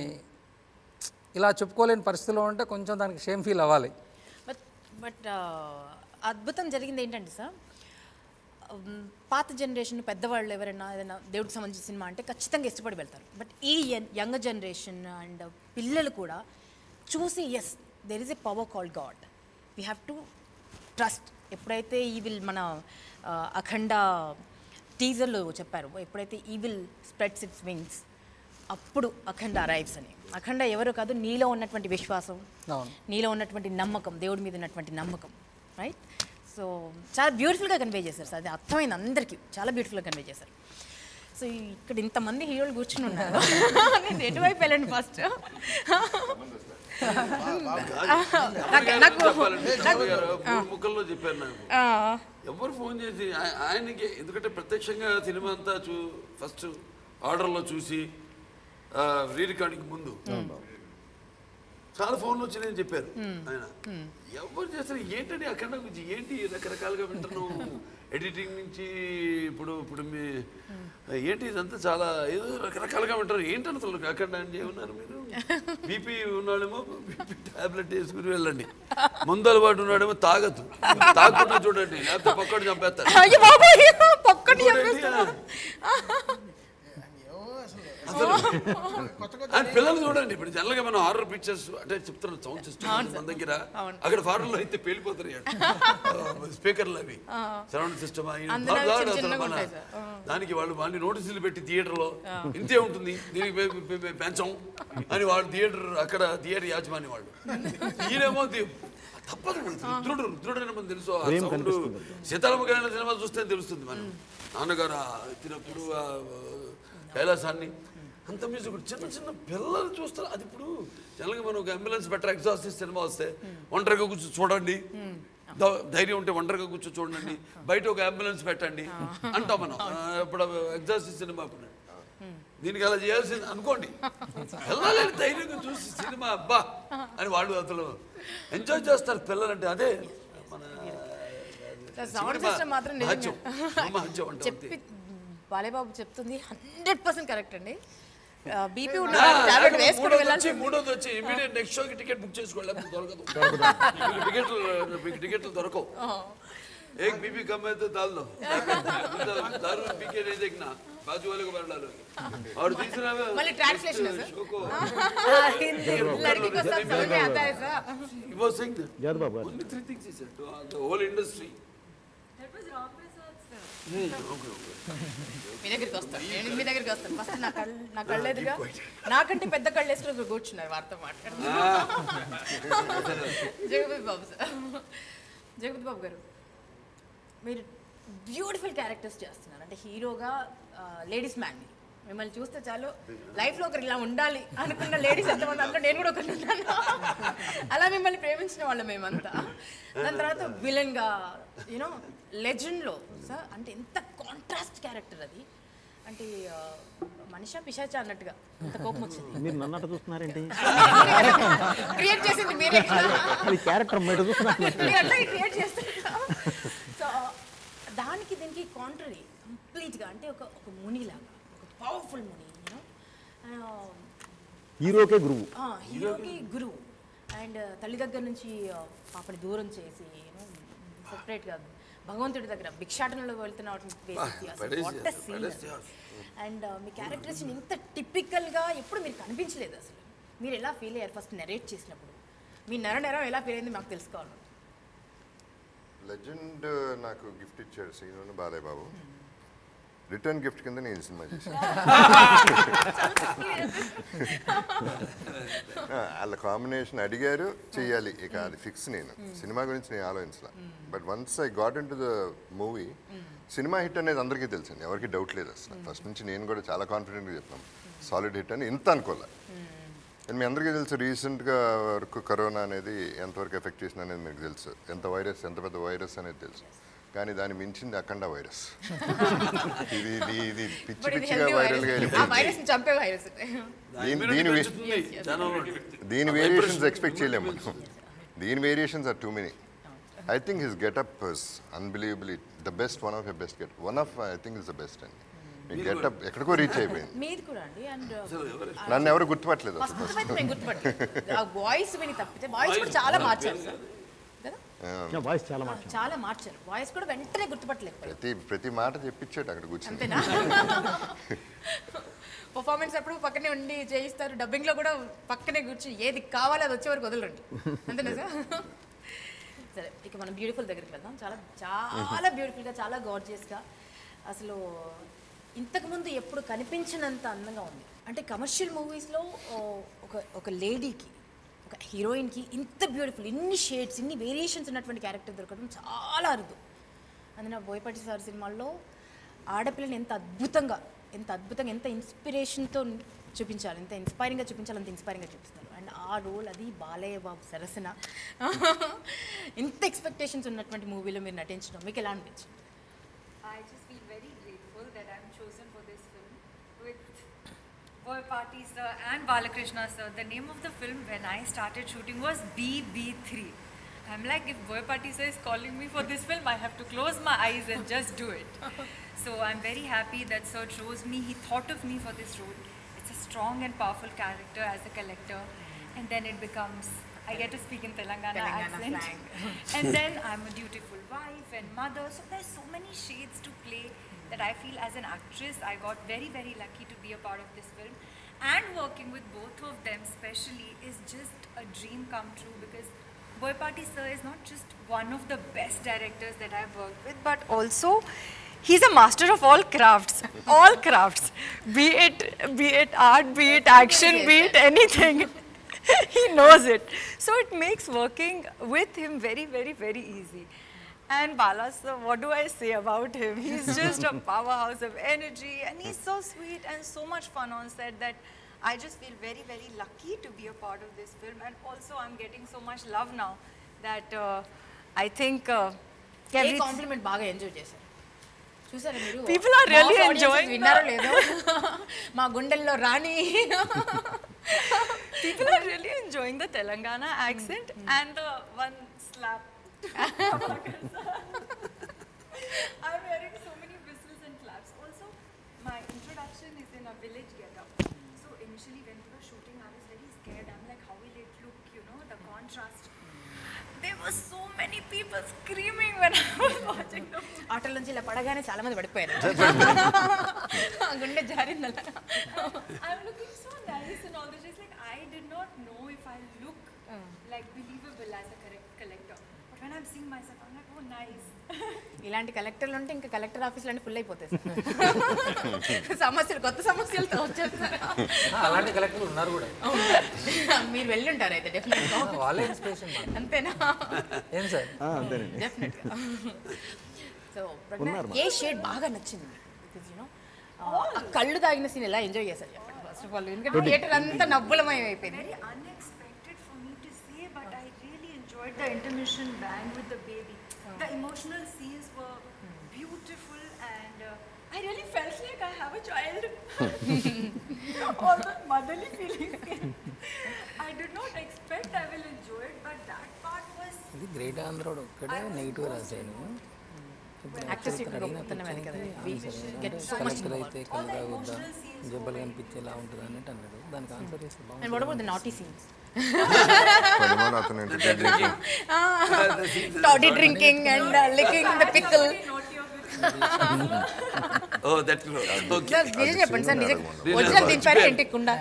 ఇలా చెప్పుకోలేని పరిస్థితిలో ఉంటే కొంచెం దానికి షేమ్ ఫీల్ అవ్వాలి బట్ బట్ అద్భుతం జరిగింది ఏంటంటే సార్ ఉమ్, పాత జనరేషన్ పెద్దవాళ్ళు ఎవరైనా ఏదైనా దేవుడికి సంబంధించిన సినిమా అంటే ఖచ్చితంగా ఇష్టపడి వెళ్తారు బట్ ఈ యంగ్ జనరేషన్ అండ్ పిల్లలు కూడా చూసి yes there is a power call god we have to trust ఎప్పుడైతే ఈ విల్ మన ఆ, అఖండ టీజర్లో చెప్పారు ఎప్పుడైతే ఈ విల్ స్ప్రెడ్స్ ఇట్స్ వింగ్స్ అప్పుడు అఖండ అరైవ్స్ అని అఖండ ఎవరు కాదు నీలో ఉన్నటువంటి విశ్వాసం అవును నీలో ఉన్నటువంటి నమ్మకం దేవుడి మీద ఉన్నటువంటి నమ్మకం రైట్ సో చాలా బ్యూటిఫుల్గా కన్వే చేశారు సార్ అది అర్థమైంది అందరికీ చాలా బ్యూటిఫుల్గా కన్వే చేశారు సో ఇక్కడ ఇంతమంది హీరోలు కూర్చుని ఉన్నారు నేను ఎటువైపు వెళ్ళండి ఫస్ట్ నాకు నాకు చెప్పాలంటే బాబు గారు మూడు ముక్కల్లో చెప్పారు నాకు ఆ, ఎవరు ఫోన్ చేసి ఆయ- ఆయనకి ఎందుకంటే ప్రత్యక్షంగా సినిమా అంతా చూ ఫస్ట్ ఆర్డర్లో చూసి రీ రికార్డింగ్ ముందు చాలా ఫోన్లు వచ్చినాయని చెప్పారు ఆయన ఎవరు చేస్తారు ఏంటండి అక్కడ గురించి ఏంటి రకరకాలుగా వింటున్నాం ఎడిటింగ్ నుంచి ఇప్పుడు ఇప్పుడు మీ ఏంటి ఇదంతా చాలా ఏదో రకరకాలుగా వింటారు ఏంటని అసలు అక్కడ అని ఏమన్నారు మీరు బీపీ ఉన్నాడేమో బీపీ టాబ్లెట్ వేసుకుని వెళ్ళండి ముందు అలవాటు ఉన్నాడేమో తాగద్దు తాగకుండా చూడండి లేకపోతే పక్కడు చంపేస్తారు అయ్యో బాబోయ్, పక్కన చూడండి, అసలు ఆయన పిల్లలు చూడండి ఇప్పుడు జనరల్ గా మనం హారర్ పిక్చర్స్ అంటే చెప్తున్నాం సౌండ్ సిస్టమ్ మన దగ్గర అక్కడ ఫారెన్ లో అయితే పేలిపోతారు స్పీకర్లు అవి సరౌండ్ సిస్టమ్ అందులో చిన్న చిన్నగా ఉంటాయి సార్. దానికి వాళ్ళు వాళ్ళని నోటీసులు పెట్టి థియేటర్ లో ఇంతే ఉంటుంది దీనికి పె- పె- పె- పెంచం అని వాళ్ళు థియేటర్ అక్కడ థియేటర్ యాజమాని వాళ్ళు ఈయనేమో ది- తప్పదు రుద్రుడు రుద్రుడు అని మనకు తెలుసు ఆ సౌండ్ సీతారామ కళ్యాణ సినిమా చూస్తే తెలుస్తుంది మనం నాన్నగారు ఆ ఎత్తినప్పుడు ఆ కైలాసాన్ని అంత మ్యూజిక్ చిన్న చిన్న పిల్లలు చూస్తారు అది ఇప్పుడు జనరల్గా మనం ఒక అంబులెన్స్ బెటర్ ఎగ్జాస్ట్ సినిమా వస్తే ఒంటరిగా కూర్చో చూడండి ధై- ధైర్యం ఉంటే ఒంటరిగా కూర్చో చూడండి బయట ఒక అంబులెన్స్ పెట్టండి అంటాం మనం ఆ, ఇప్పుడు ఎగ్జాస్ట్ సినిమా అప్పుడు దీనికి అలా చేయాల్సింది అనుకోండి వెళ్ళాలి ధైర్యంగా చూసి సినిమా అబ్బా అని వాళ్ళు అసలు ఎంజాయ్ చేస్తారు పిల్లలంటే అదే మన సౌండ్ సిస్టమ్ మాత్రం మహత్యం నిజంగా మహత్యం అంటే చెప్పి బాలేబాబు చెప్తుంది హండ్రెడ్ పర్సెంట్ కరెక్ట్ అండి బీపీ ఉన్న ఆ, టాబ్లెట్ లేకపోతే వేసుకొని మూడోది వెళ్ళాల్సి వచ్చి మూడోది వచ్చి ఇమీడియట్ నెక్స్ట్ షోకి టికెట్ బుక్ చేసుకోవాలి లేకపోతే దొరకదు మీకు టికెట్లు మీకు టికెట్లు దొరకవు एक बीबी कम है तो डाल दो दारू पी के नहीं देखना बाजू वाले को मार डालोगे और तीसरा में మళ్ళీ ట్రాన్స్లేషన్ इस शो को హిందీ లड़की को सब समझ में आता है sir he was saying that జాదబాబు గారు only three things he said to uh, the whole industry Hmm, okay, okay. మీ దగ్గరికి వస్తాను నేను మీ దగ్గరికి వస్తాను ఫస్ట్ నా కళ్ళు నా కళ్ళు ఎదురుగా నాకంటే పెద్ద కళ్ళు వేసుకుని కూర్చున్నారు వారితో మాట్లాడుతున్నారు జగపతి బాబు సార్ జగపతి బాబు గారు మీరు బ్యూటిఫుల్ క్యారెక్టర్స్ చేస్తున్నారు అంటే హీరోగా లేడీస్ మ్యాన్ మీరు మిమ్మల్ని చూస్తే చాలు లైఫ్లో ఒకరు ఇలా ఉండాలి అనుకున్న లేడీస్ ఎంతమంది అందులో నేను కూడా ఒకరు ఉన్నాను అలా మిమ్మల్ని ప్రేమించిన వాళ్ళం మేమంతా దాని తర్వాత విలన్గా యూనో లెజెండ్లో సార్ అంటే ఎంత కాంట్రాస్ట్ క్యారెక్టర్ అది అంటే ఆ, మనిషా పిశాచా అన్నట్టుగా అంత కోపం వచ్చింది మీరు నన్ను అట్ట చూస్తున్నారేంటి క్రియేట్ చేసింది మీరే అది క్యారెక్టర్ మీద చూస్తున్నారు మీరు అట్లా క్రియేట్ చేస్తారు సో దానికి దీనికి కాంట్రరీ కంప్లీట్గా అంటే ఒక ఒక మునిలాగా ఒక పవర్ఫుల్ ముని యూనో హీరోకే గురువు హీరోకి గురువు అండ్ తల్లి దగ్గర నుంచి ఆ, పాపని దూరం చేసి సపరేట్గా భగవంతుడి దగ్గర భిక్షాటనలో వెళ్తున్న పడేసి- అండ్ మీ క్యారెక్టర్స్ ఇంత టిపికల్గా ఎప్పుడు మీరు కనిపించలేదు అసలు మీరు ఎలా ఫీల్ అయ్యారు ఫస్ట్ నెరేట్ చేసినప్పుడు మీ నెర నెరం ఎలా ఫీల్ అయింది మాకు తెలుసుకోవాలి లెజెండ్ నాకు గిఫ్ట్ ఇచ్చాడు శ్రీను బాలయ్య బాబు రిటర్న్ గిఫ్ట్ కింద నేను ఈ సినిమా చేశాను ఆ, వాళ్ళ కాంబినేషన్ అడిగారు చెయ్యాలి ఇక అది ఫిక్స్ నేను సినిమా గురించి నేను ఆలోచించలే but once I got into the movie cinema hit అనేది అందరికీ తెలుసండి ఎవరికి డౌట్ లేదు అసలు ఫస్ట్ నుంచి నేను కూడా చాలా కాన్ఫిడెంట్గా చెప్తాను సాలిడ్ హిట్ అని ఇంత అనుకోలే అండ్ మీ అందరికీ తెలుసు రీసెంట్గా వరకు కరోనా అనేది ఎంతవరకు ఎఫెక్ట్ చేసింది అనేది మీకు తెలుసు ఎంత వైరస్ ఎంత పెద్ద వైరస్ అనేది తెలుసు కానీ దాన్ని మించింది అఖండ వైరస్ ఇది ఇది ఇది పిచ్చి బట్ ఇది పిచ్చిగా హెల్తీ వైరల్గా వైరస్ ఆ వెళ్ళిపోయింది వైరస్ చంపే వైరస్ దీని దీని వే- పెంచుతుంది జనంలో దీని వేరియేషన్స్ ఎక్స్పెక్ట్ చేయలేము మనం దీని variations are too many I think his getup is unbelievably the best one of a best getup one of I think is the best అండి మీ గెటప్ ఎక్కడికో రీచ్ అయిపోయింది మీది కూడా అండి అండ్ నన్ను ఎవరు గుర్తుపట్టలేదు అసలు ఫస్ట్ అయితే నేను గుర్తుపట్టలేదు ఆ వాయిస్ విని తప్పితే వాయిస్ కూడా చాలా మార్చారు సార్ కదా వాయిస్ చాలా మాట చాలా మార్చారు వాయిస్ కూడా వెంటనే గుర్తుపట్టలేకపోయారు ప్రతి ప్రతి మాట చెప్పించాడు అక్కడ కూర్చుని అంతేనా పర్ఫార్మెన్స్ అప్పుడు పక్కనే ఉండి చేయిస్తారు డబ్బింగ్ లో కూడా పక్కనే కూర్చొని ఏది కావాలో అది వచ్చే వరకు వదలండి అంతేనా సార్ సరే ఇక మనం బ్యూటిఫుల్ దగ్గరికి వెళ్దాం చాలా చాలా బ్యూటిఫుల్గా చాలా గార్జియస్గా అసలు ఇంతకుముందు ఎప్పుడు కనిపించినంత అందంగా ఉంది అంటే కమర్షియల్ మూవీస్లో ఒక ఒక లేడీకి ఒక హీరోయిన్కి ఇంత బ్యూటిఫుల్ ఇన్ని షేడ్స్ ఇన్ని వేరియేషన్స్ ఉన్నటువంటి క్యారెక్టర్ దొరకడం చాలా అరుదు అందున బోయపాటి సార్ సినిమాల్లో ఆడపిల్లని ఎంత అద్భుతంగా ఎంత అద్భుతంగా ఎంత ఇన్స్పిరేషన్తో చూపించాలి ఎంత ఇన్స్పైరింగ్గా చూపించాలి అంత ఇన్స్పైరింగ్గా చూపిస్తారు అండ్ ఆ రోల్ అది బాలయ్య బాబు సరసన ఇంత ఎక్స్పెక్టేషన్స్ ఉన్నటువంటి మూవీలో మీరు నటించడం మీకు ఎలా అనిపించింది I just feel very grateful that I'm chosen for this film with Boy Party sir and Balakrishna sir. The name of the film when I started shooting was BB3. I'm like, if Boy Party sir is calling me for this film, I have to close my eyes and just do it. so I'm very happy that sir chose me. He thought of me for this role. It's a strong and powerful character as a collector, and then it becomes. I get to speak in Telangana, Telangana accent. slang. and then I'm a dutiful wife and mother. So there's so many shades to play that I feel as an actress, I got very, very lucky to be a part of this film. And working with both of them, especially, is just a dream come true because Boy Party Sir is not just one of the best directors that I've worked with, but also he's a master of all crafts, all crafts, be it be it art, be it action, be it anything. he knows it. So it makes working with him very, very, very easy. And Bala, sir, what do I say about him? He's just a powerhouse of energy and he's so sweet and so much fun on set that I just feel very, very lucky to be a part of this film. And also, I'm getting so much love now that uh, I think uh, ఏ everything- compliment బాగా enjoy చేశారు చూసారా మీరు People are really Mass audiences enjoying విన్నారో the- లేదో మా గుండెల్లో రాణి people are really enjoying the Telangana accent and the one slap. I'm hearing so many whistles and claps. Also, my introduction is in a village getup. So initially, when we were shooting, I was very scared. I'm like, how will it look? You know, the contrast. There were so many people screaming when I was watching the movie. ఆటల నుంచి ఇలా పడగానే చాలా మంది పడిపోయారు ఆ గుండె జారిందల I'm looking so nice and all this. Just like I did not know if I look like believable as a correct collector. But when I'm seeing myself, I'm like, oh, nice. ఇలాంటి కలెక్టర్లు ఉంటే ఇంకా collector ఆఫీసులు అన్ని full అయిపోతాయి sir. సమస్యలు కొత్త సమస్యలతో వచ్చేస్తారు అలాంటి కలెక్టర్లు ఉన్నారు కూడా మీరు వెళ్ళి ఉంటారు అయితే డెఫినెట్గా వాళ్ళే ఇన్స్పిరేషన్ అంతేనా ఏం సార్ ఆ, అంతేనండి డెఫినెట్గా సో ఉన్నారు ఏ షేడ్ బాగా నచ్చింది Because, you know, ఆ కళ్ళు తాగిన సీన్ ఎలా ఎంజాయ్ చేశారు ఫస్ట్ ఆఫ్ ఆల్ ఎందుకంటే థియేటర్ అంతా నవ్వులమయం అయిపోయింది Very unexpected for me to say, but I really enjoyed enjoyed the intermission bang with the baby. The emotional scenes were beautiful and uh, I really felt like I have a child. All the motherly feeling. I did not expect I will enjoy it, but that part was ఇది great ఆంధ్రోడు ఒక్కడే negative రాశాను ఇప్పుడు Actors ఇక్కడ ఇక్కడ అడిగిన గొప్పతనమే కదా. క్వశ్చన్కి We ఆన్సర్ get ఏంటంటే so much కలెక్టర్ అయితే కళ్ళు తాగుద్దా జబ్బలు కనిపించేలా ఉంటుంది అన్నట్టు అన్నాడు దానికి ఆన్సర్ చేస్తే అండ్ బాగుంటుంది what about the naughty scenes పనిమాల అతను entertain చేసి, toddy drinking and uh, licking the pickle. naughty of it. Oh that okay sir నిజం చెప్పండి సార్ నిజం నేను ఒరిజినల్ దింపారు మర్చిపోయాను. ఏంటి కుండా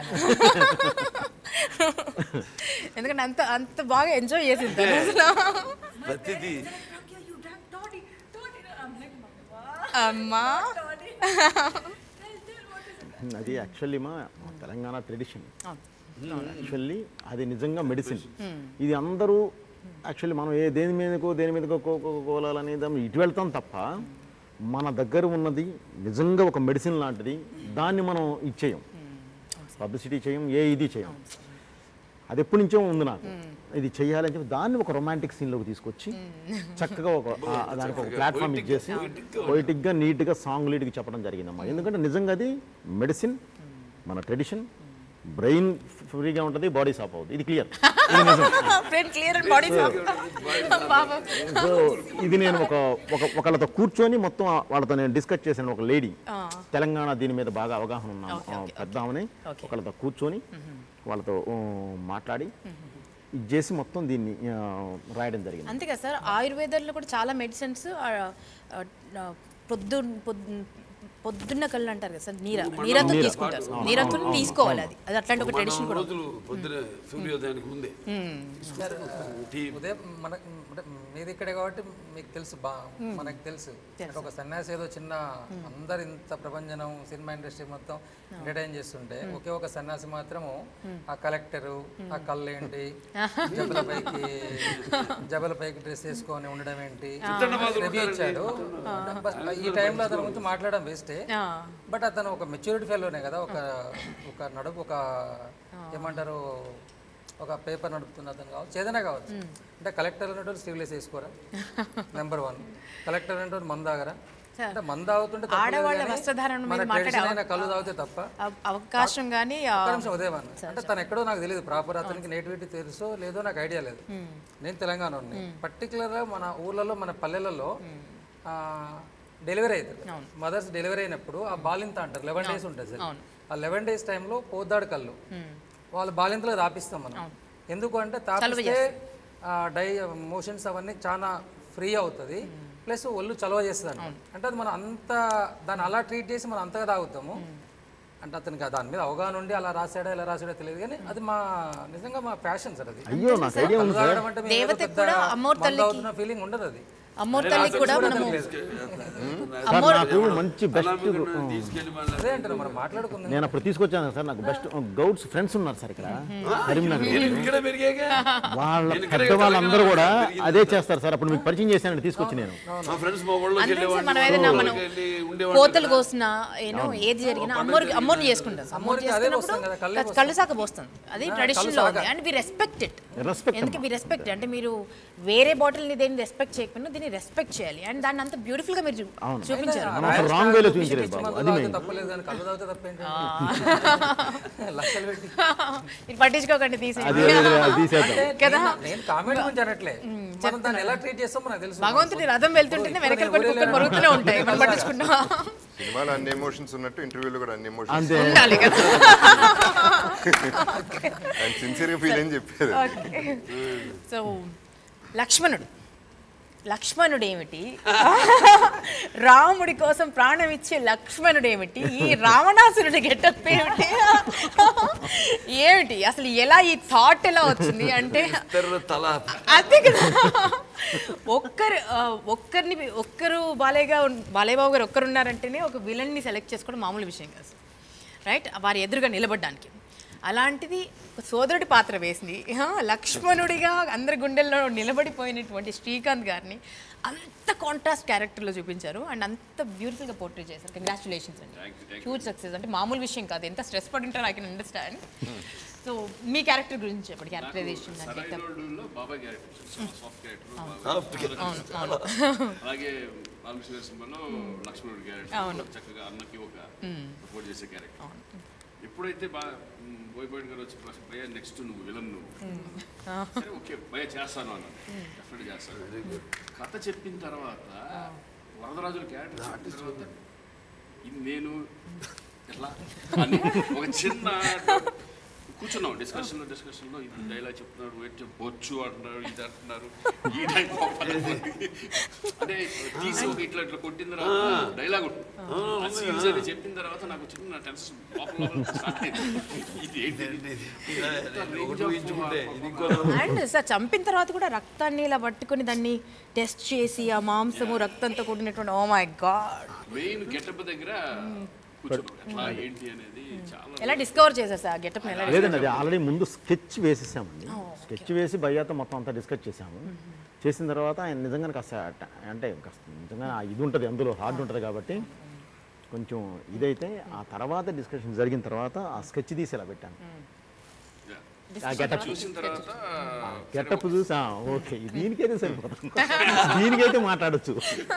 ఎందుకంటే అంత అంత బాగా ఎంజాయ్ చేసింది తను అసలు. ప్రతిదీ Pragya, you drank toddy, toddy. I'm like, Mama, అమ్మా toddy. tell, tell, what is it? అది యాక్చువల్లీ మా మా తెలంగాణ ట్రెడిషన్ అవును. యాక్చువల్లీ అది నిజంగా మెడిసిన్ ఇది అందరూ యాక్చువల్లీ మనం ఏ దేని మీదకో దేని మీదకో కో- కో- కోలాలని దాన్ని ఇటు వెళ్తాం తప్ప మన దగ్గర ఉన్నది నిజంగా ఒక మెడిసిన్ లాంటిది దాన్ని మనం ఇచ్చేయం పబ్లిసిటీ చేయం ఏ ఇది చేయం అది ఎప్పటి నుంచో ఉంది నాకు ఇది చెయ్యాలని చెప్పి దాన్ని ఒక రొమాంటిక్ సీన్లోకి తీసుకొచ్చి చక్కగా ఒక ఆ- దానికి ఒక ప్లాట్ఫామ్ ఇచ్చేసి పొయిటిక్గా నీట్గా సాంగ్ లీడ్కి చెప్పడం జరిగిందమ్మా ఎందుకంటే నిజంగా అది మెడిసిన్ మన ట్రెడిషన్ బ్రెయిన్ ఫ్రీగా ఉంటుంది బాడీ సాఫ్ అవుతుంది ఇది క్లియర్ ఇది నిజం బ్రెయిన్ క్లియర్ అండ్ బాడీ బాబా సో ఇది నేను ఒక ఒక ఒకళ్ళతో కూర్చొని మొత్తం వాళ్ళతో నేను డిస్కస్ చేశాను ఒక లేడీ తెలంగాణ దీని మీద బాగా అవగాహన ఉన్న ఆ, పెద్ద ఆమెని ఒకళ్ళతో కూర్చొని వాళ్ళతో ఆ, మాట్లాడి ఇది చేసి మొత్తం దీన్ని ఆ, రాయడం జరిగింది అంతే కదా సార్ ఆయుర్వేదంలో కూడా చాలా మెడిసిన్స్ పొద్దు పొద్దు- పొద్దున్న కళ్ళు అంటారు కదా సార్ నీర నీరతో తీసుకుంటారు నీరతో తీసుకోవాలి అది అది అట్లాంటి ఒక ట్రెడిషన్ కూడా ఉంది. రోజులు పొద్దున సూర్యోదయానికి ముందే టీ ఉదయం మన అంటే మీది ఇక్కడే కాబట్టి మీకు తెలుసు బా మనకు తెలుసు అంటే ఒక సన్యాసి ఏదో చిన్న అందరు ఇంత ప్రపంచం సినిమా ఇండస్ట్రీ మొత్తం ఎంటర్టైన్ చేస్తుంటే ఒకే ఒక సన్యాసి మాత్రము ఆ కలెక్టరు ఆ కళ్ళు ఏంటి జబల పైకి జబల పైకి డ్రెస్ వేసుకొని ఉండడం ఏంటి రివ్యూ ఇచ్చాడు అంటే బస్ ఈ టైంలో అతని గురించి మాట్లాడడం వేస్టే ఆ, బట్ అతను ఒక మెచ్యూరిటీ ఫెలోనే కదా ఒక ఒక నడుపు ఒక ఏమంటారు ఒక పేపర్ నడుపుతున్న అతను కావచ్చు ఏదైనా కావచ్చు అంటే కలెక్టర్ అనేటువంటి స్లీవ్లెస్ వేసుకోరా నెంబర్ వన్ కలెక్టర్ అనేటువంటి మందు తాగరా అంటే మందు తాగుతుంటే తప్పు లేదు ఆడవాళ్ళ కానీ వస్త్రధారణ మీద మన మాట్లాడే ట్రెడిషన్ అయిన కళ్ళు తాగితే తప్ప అవ- అవకాశం కానీ ఒక్క నిమిషం ఉదయం అన్న. అంటే తను ఎక్కడో నాకు తెలియదు ప్రాపర్ అతనికి నేటివిటీ తెలుసో లేదో నాకు ఐడియా లేదు నేను తెలంగాణ పర్టికులర్గా మన ఊర్లలో మన పల్లెలలో డెలివరీ అవుతుంది మదర్స్ డెలివరీ అయినప్పుడు ఆ బాలింత అంటారు లెవెన్ డేస్ ఉంటుంది సార్ ఆ లెవెన్ డేస్ టైంలో పోద్దాడు కళ్ళు వాళ్ళు బాలింతలో తాపిస్తాం మనం ఎందుకు అంటే తాపిస్తే డై మోషన్స్ అవన్నీ చాలా ఫ్రీ అవుతుంది ప్లస్ ఒళ్ళు చలవ చేస్తుంది అంట అంటే అది మనం అంత దాన్ని అలా ట్రీట్ చేసి మనం అంతగా తాగుతాము అంటే అతనికి దాని మీద అవగాహన ఉండి అలా రాశాడా ఇలా రాశాడో తెలియదు కానీ అది మా నిజంగా మా ప్యాషన్ సార్ అది అయ్యో నాకు ఐడియా కళ్ళు ఉంది సార్ తాగడం అంటే మేము ఏదో దేవతకి పెద్ద కూడా అమ్మోరు మందు తల్లికి- అవుతున్న ఫీలింగ్ ఉండదు అది అమ్మోర్ తల్లికి కూడా మనము సార్ నాకు మంచి బెస్ట్ తీసుకెళ్ళి మళ్ళీ అదే అంటారు మనం మాట్లాడుకుందాం నేను అప్పుడు తీసుకొచ్చాను సార్ నాకు బెస్ట్ గౌడ్స్ ఫ్రెండ్స్ ఉన్నారు సార్ ఇక్కడ కరీంనగర్ ఇక్కడ పెరిగాక వాళ్ళ నేను ఇక్కడే పెద్దవాళ్ళందరూ కూడా పెరిగింది అదే చేస్తారు సార్ అప్పుడు మీకు పరిచయం చేశాను తీసుకొచ్చి నేను మా ఫ్రెండ్స్ మా ఊళ్ళోకి అందరం వెళ్ళేవాడిని, మనం ఏదైనా మనం ఊళ్ళోకి వెళ్ళి ఉండేవాడిని కోతలు కోసినా ఏనో ఏది జరిగినా అమ్మోరు అమ్మోరు చేసుకుంటాం అమ్మోరు అమ్మోరికి అదే పోస్తాం కదా, కళ్ళే చేసుకున్నప్పుడు కళ్ళు సాక పోస్తుంది అది ట్రెడిషన్ లో ఉంది and we respect it Respect ఎందుకు వి రెస్పెక్ట్ అంటే మీరు వేరే బాటిల్ ని దేన్ని రెస్పెక్ట్ చేయకపోయినా దీన్ని రెస్పెక్ట్ చేయాలి అండ్ దాన్ని అంత బ్యూటిఫుల్ గా మీరు చూ- చూపించారు మనం అసలు రాంగ్ వేలో చూపించలేదు బాబు అది మెయిన్ తప్పలేదు కానీ కళ్ళు తాగితే తప్పేంటి లక్షలు పెట్టి మీరు పట్టించుకోకండి తీసి అది అది- అది తీసేద్దాం కదా నేను కామెంట్ గురించి అనట్లే మనం దాన్ని ఎలా ట్రీట్ చేస్తామో మనకు తెలుసు భగవంతుడి రథం వెళ్తుంటేనే వెనకల పడి కుక్కలు మరుగుతూనే ఉంటాయి మనం పట్టించుకుంటాం సినిమాలో అన్ని ఎమోషన్స్ ఉన్నట్టు ఇంటర్వ్యూలో కూడా అన్ని ఎమోషన్స్ అంతే ఉండాలి కదా అండ్ సిన్సియర్గా ఫీల్ అని చెప్పారు సో లక్ష్మణుడు లక్ష్మణుడు ఏమిటి రాముడి కోసం ప్రాణం ఇచ్చే లక్ష్మణుడు ఏమిటి ఈ రావణాసురుడి గెటప్ ఏమిటి ఏమిటి అసలు ఎలా ఈ థాట్ ఎలా వచ్చింది అంటే తెర్ర తల అంతే కదా ఒక్కరు ఆ, ఒక్కరిని ఒక్కరు బాలేగా ఉన్- బాలయ్య బాబు గారు ఒక్కరు ఉన్నారంటేనే ఒక విలన్ని సెలెక్ట్ చేసుకోవడం మామూలు విషయం కాదు రైట్ వారి ఎదురుగా నిలబడడానికి అలాంటిది ఒక సోదరుడి పాత్ర వేసింది ఆ, లక్ష్మణుడిగా అందరి గుండెల్లో నిలబడిపోయినటువంటి శ్రీకాంత్ గారిని అంత కాంట్రాస్ట్ క్యారెక్టర్లో చూపించారు అండ్ అంత బ్యూటిఫుల్గా పోర్ట్రే చేశారు కంగ్రాచులేషన్స్ అండి హ్యూజ్ సక్సెస్ అంటే మామూలు విషయం కాదు ఎంత స్ట్రెస్ పడి ఉంటారో ఐ కెన్ అండర్స్టాండ్ సో మీ క్యారెక్టర్ గురించి చెప్పండి క్యారెక్టరైజేషన్ అంటే సరైనోడులో బాబాయ్ క్యారెక్టర్ సాఫ్ట్ Soft క్యారెక్టర్ అలాగే బాలకృష్ణ గారి సినిమాలో లక్ష్మణుడి క్యారెక్టర్ చక్కగా అన్నకి ఒక సపోర్ట్ చేసే క్యారెక్టర్ ఎప్పుడైతే బా బోయపాటి గారు వచ్చి ఫస్ట్ భయ నెక్స్ట్ నువ్వు విలన్ నువ్వు సరే ఓకే భయ చేస్తాను అన్నాను డెఫినెట్ చేస్తాను కథ చెప్పిన తర్వాత వరదరాజుల క్యారెక్టర్ చెప్పిన తర్వాత ఇది నేను ఎట్లా అని ఒక చిన్న కూర్చున్నాం డిస్కషన్లో డిస్కషన్లో ఇది డైలాగ్ చెప్తున్నాడు వెయిట్ చెప్పు, బొచ్చు అంటున్నారు ఇది అంటున్నారు ఈ టైప్ ఆఫ్ అంటే తీసి ఒక ఇట్లా ఇట్లా కొట్టిన తర్వాత డైలాగ్ సీన్స్ అది చెప్పిన తర్వాత నాకు చిన్న టెన్షన్ లోపల లోపల start అయింది. ఇది ఏంటి ఇది? ఒకటి ఊహించుకుంటే ఇది ఇంకో అండ్ సార్ చంపిన తర్వాత కూడా రక్తాన్ని ఇలా పట్టుకొని దాన్ని టెస్ట్ చేసి ఆ మాంసము రక్తంతో కూడినటువంటి oh my God main getup దగ్గర కూర్చున్నాం ఎట్లా ఏంటి అనేది చాలా ఎలా డిస్కవర్ చేశారు సార్ గెటప్ ఎలా లేదండి అది ఆల్రెడీ ముందు స్కెచ్ వేసేసామండి స్కెచ్ వేసి భయ్యాతో మొత్తం అంతా డిస్కస్ చేసాము చేసిన తర్వాత ఆయన నిజంగానే కాస్త అట్ట- అంటే కాస్త నిజంగా ఆ ఇది ఉంటుంది అందులో హార్డ్ ఉంటుంది కాబట్టి కొంచెం ఇదైతే ఆ తర్వాత డిస్కషన్ జరిగిన తర్వాత ఆ స్కెచ్ తీసి ఇలా పెట్టాను ఆ గెటప్ చూసిన తర్వాత గెటప్ చూసా ఓకే దీనికైతే సరిపోతుంది దీనికైతే మాట్లాడొచ్చు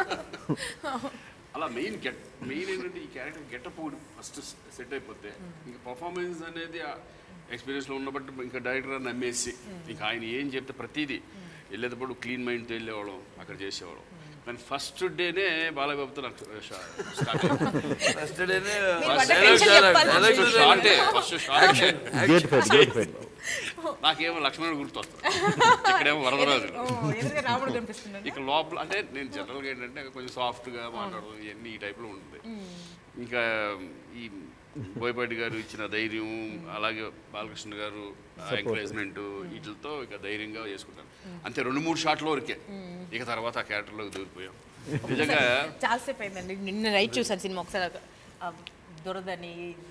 అలా మెయిన్ గెట్ మెయిన్ ఏంటంటే ఈ క్యారెక్టర్ గెటప్ ఫస్ట్ సెట్ అయిపోతే ఇంకా పర్ఫార్మెన్స్ అనేది ఎక్స్పీరియన్స్లో ఉన్నబట్టి ఇంకా డైరెక్టర్ నమ్మేసి ఇంకా ఆయన ఏం చెప్తే ప్రతిదీ వెళ్ళేటప్పుడు క్లీన్ మైండ్తో వెళ్ళేవాళ్ళం అక్కడ చేసేవాళ్ళం కానీ ఫస్ట్ డేనే బాలబాబుతో నాకు స్టార్ట్ ఫస్ట్ డేనే షార్టే first shot gate fight gate fight నాకేమో లక్ష్మణుడు గుర్తొస్తాడు ఇక్కడేమో వరదరాజు రాముడు కనిపిస్తున్నాడు ఇక లోపల అంటే నేను జనరల్గా ఏంటంటే కొంచెం సాఫ్ట్గా మాట్లాడడం ఇవన్నీ ఈ టైప్లో ఉంటుంది ఇంకా ఈ బోయపాటి గారు ఇచ్చిన ధైర్యం అలాగే బాలకృష్ణ గారు ఎంకరేజ్మెంట్ వీటితో ఇక ధైర్యంగా చేసుకుంటాను అంతే రెండు మూడు షాట్ల వరకే ఇక తర్వాత ఆ క్యారెక్టర్లోకి దూరిపోయాం నిజంగా చాలాసేపు అయిందండి నిన్న నైట్ చూసాను సినిమా ఒకసారి ఆ దురదని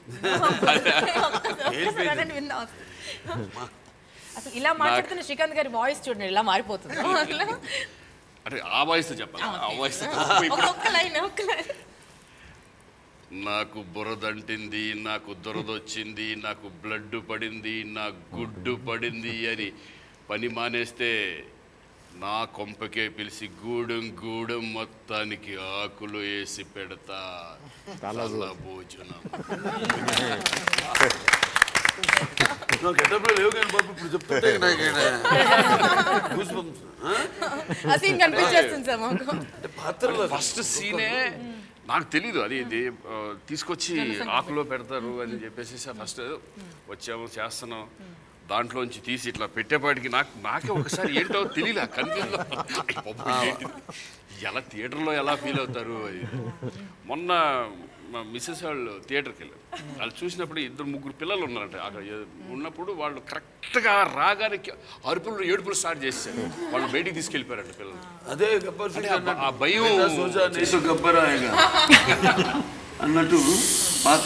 ఒకసారి విన్నా. అసలు ఇలా మాట్లాడుతున్న శ్రీకాంత్ గారి వాయిస్ చూడండి ఇలా మారిపోతుంది అంటే ఆ వాయిస్తో చెప్పాలి ఆ వాయిస్తో ఒక్క లైన్ ఒక్క లైన్ నాకు బురదంటింది నాకు దురదొచ్చింది నాకు బ్లడ్ పడింది నా గుడ్డు పడింది అని పని మానేస్తే నా కొంపకే పిలిచి గూడెం గూడెం మొత్తానికి ఆకులు వేసి పెడతా తల భోజనం నాకు గెటప్లో లేవు కానీ బాబు ఇప్పుడు చెప్తుంటే నాకు ఈడ goosebumps. ఆ? ఆ సీన్ కనిపించేస్తుంది సార్ మాకు అంటే పాత్రలో ఫస్ట్ సీనే నాకు తెలీదు అది ఇది ఆ, తీసుకొచ్చి ఆకులో పెడతారు అని చెప్పేసి ఫస్ట్ వచ్చాము చేస్తున్నాం దాంట్లోంచి తీసి ఇట్లా పెట్టేపాటికి నాకు నాకే ఒకసారి ఏంటో తెలియలే కన్ఫ్యూజ్ ఎలా థియేటర్లో ఎలా ఫీల్ అవుతారు అది మొన్న మా మిస్సెస్ వాళ్ళు థియేటర్కి వెళ్ళారు వాళ్ళు చూసినప్పుడు ఇద్దరు ముగ్గురు పిల్లలు ఉన్నారంట అక్కడ ఏ- ఉన్నప్పుడు వాళ్ళు కరెక్ట్గా రాగానే అరుపులు ఏడుపులు స్టార్ట్ చేశారు వాళ్ళు బయటికి తీసుకెళ్ళిపోయారంట పిల్లలు అదే గబ్బర్ అంటే సింగ్ ఆ బ- ఆ అన్నట్టు. భయం మేరా సోచా నేను గబ్బర్ ఆయగా అన్నట్టు పాత్ర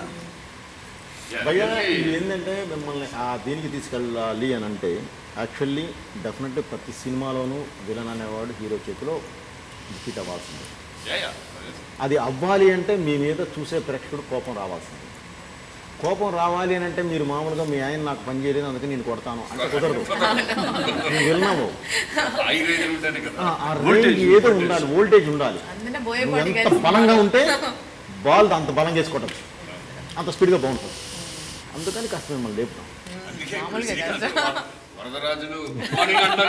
భయ్యా ఇది ఏంటంటే మిమ్మల్ని ఆ దీనికి తీసుకెళ్ళాలి అని అంటే యాక్చువల్లీ డెఫినెట్గా ప్రతి సినిమాలోనూ విలన్ అనేవాడు హీరో చేతిలో డిఫీట్ అవ్వాల్సింది యా, యా. అది అవ్వాలి అంటే మీ మీద చూసే ప్రేక్షకుడు కోపం రావాల్సింది కోపం రావాలి అని అంటే మీరు మామూలుగా మీ ఆయన నాకు పని చేయలేదు అందుకే నేను కొడతాను అంటే కుదరదు నేను విన్నాము హై రేంజ్ ఉంటేనే కదా ఆ- ఆ రేంజ్ ఏదో ఉండాలి వోల్టేజ్ ఉండాలి అందుకే నువ్వు బోయపాటి ఎంత గారి బలంగా ఉంటే బాల్ అంత బలంగా వేసుకోవటం అంత స్పీడ్గా బాగుంటుంది అందుకని కాస్త మిమ్మల్ని లేపుతాం అందుకే మామూలుగా కాదు సార్. వరదరాజులు మార్నింగ్ అంటారు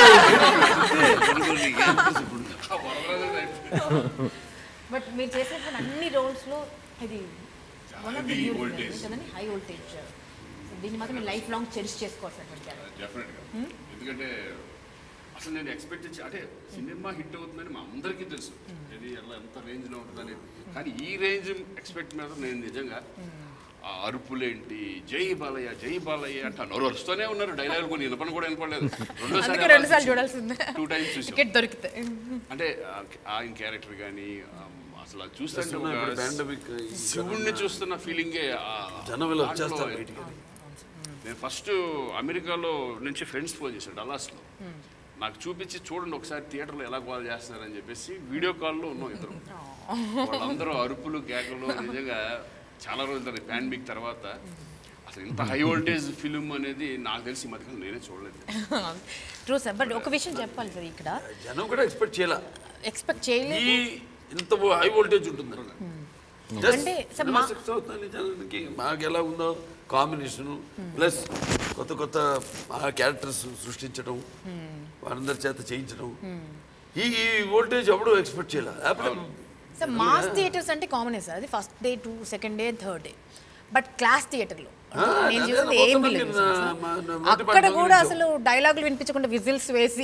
ఆ వరదరాజులు బట్ మీరు చేసినటువంటి అన్ని రోల్స్లో ఇది one of the Heavy voltage. కదండి హై వోల్టేజ్ దీన్ని మాత్రం మీరు లైఫ్ లాంగ్ చెరిష్ చేసుకోవాల్సినటువంటి character. డెఫినెట్గా ఎందుకంటే అసలు నేను ఎక్స్పెక్ట్ చేసి అంటే సినిమా హిట్ అవుతుందని మా అందరికీ తెలుసు ఇది ఎలా ఎంత రేంజ్లో ఉంటుందని కానీ ఈ రేంజ్ ఎక్స్పెక్ట్ మీద నేను నిజంగా ఆ అరుపులేంటి జై బాలయ్య జై బాలయ్య అంటే నోరు అరుస్తూనే ఉన్నారు డైలాగులు కొన్ని వినపని కూడా వినపడలేదు అందుకే రెండు సార్లు చూడాల్సిందే టూ టైమ్స్ చూసాం టికెట్ దొరికితే అంటే ఆ- ఆయన క్యారెక్టర్ కానీ అసలు అది చూస్తుంటే ఇప్పుడు ఒక pandemic ఈ శివుణ్ణి చూస్తున్న ఫీలింగే జనం ఇలా వచ్చేస్తారు బయటికి అది. నేను ఫస్ట్ అమెరికాలో నుంచి ఫ్రెండ్స్ ఫోన్ చేశాను డల్లాస్లో నాకు చూపించి చూడండి ఒకసారి థియేటర్లో ఎలా కాల్ చేస్తున్నారని చెప్పేసి వీడియో కాల్లో ఉన్నాం ఇద్దరు వాళ్ళందరూ అరుపులు కేకలు నిజంగా చాలా రోజుల తర్వాత పాండమిక్ తర్వాత అసలు ఇంత హై వోల్టేజ్ ఫిలిం అనేది నాకు తెలిసి ఈ మధ్యకాలం నేనే చూడలేదు ట్రూ సార్ బట్ ఒక విషయం చెప్పాలి సార్ ఇక్కడ జనం కూడా ఎక్స్పెక్ట్ చేయాల ఎక్స్పెక్ట్ చేయలేదు ఈ ఇంత హై వోల్టేజ్ ఉంటుంది Just అంటే సార్ cinema మా- success అవుతుందని జనానికి మాకు ఎలా ఉందో కాంబినేషను ప్లస్ కొత్త కొత్త క్యారెక్టర్స్ సృష్టించడం వారందరి చేత చేయించడం ఈ ఈ వోల్టేజ్ ఎవడు ఎక్స్పెక్ట్ చేయాలి అప్పుడు సార్ మాస్ థియేటర్స్ అంటే కామనే సార్ అది first day to second day third day but class థియేటర్లో నేను అదే చూసింది మొత్తం ఏం మంది లేదు నా- మా- నా మొదటి అక్కడ పాట కూడా గురించి. అసలు డైలాగులు వినిపించకుండా విజిల్స్ వేసి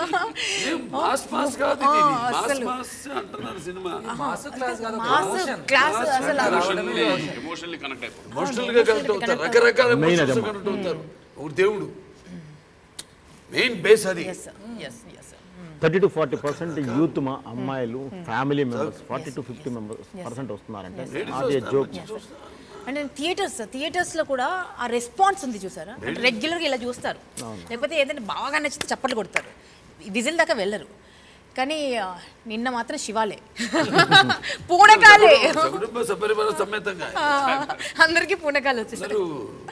మాస్ మాస్ కాదు ఇది. ఆ, మాస్ అసలు. మాస్ అంటున్నారు సినిమా మాస్ క్లాస్ కాదు మాస్ క్లాస్ అసలు ఎమోషనల్లీ ఎమోషనల్లీ కనెక్ట్ అయిపోతుంది ఎమోషనల్ గా కనెక్ట్ అవుతారు రకరకాల Main ఎమోషన్స్ అదమ్మా. కనెక్ట్ అవుతారు ఒక దేవుడు మెయిన్ బేస్ అది yes sir yes yes sir thirty to forty percent youth మా అమ్మాయిలు family members forty to fifty members percent వస్తున్నారంటే అదే జోక్ అంటే థియేటర్స్ థియేటర్స్లో కూడా ఆ రెస్పాన్స్ ఉంది చూసారా అంటే రెగ్యులర్గా ఇలా చూస్తారు లేకపోతే ఏదైనా బాగా నచ్చితే చప్పట్లు కొడతారు విజిల్ దాకా వెళ్ళరు కానీ ఆ, నిన్న మాత్రం శివాలే పూనకాలే కుటుంబ సపరివార సమేతంగా ఆ, అందరికీ పూనకాలు వచ్చేసారు అందరూ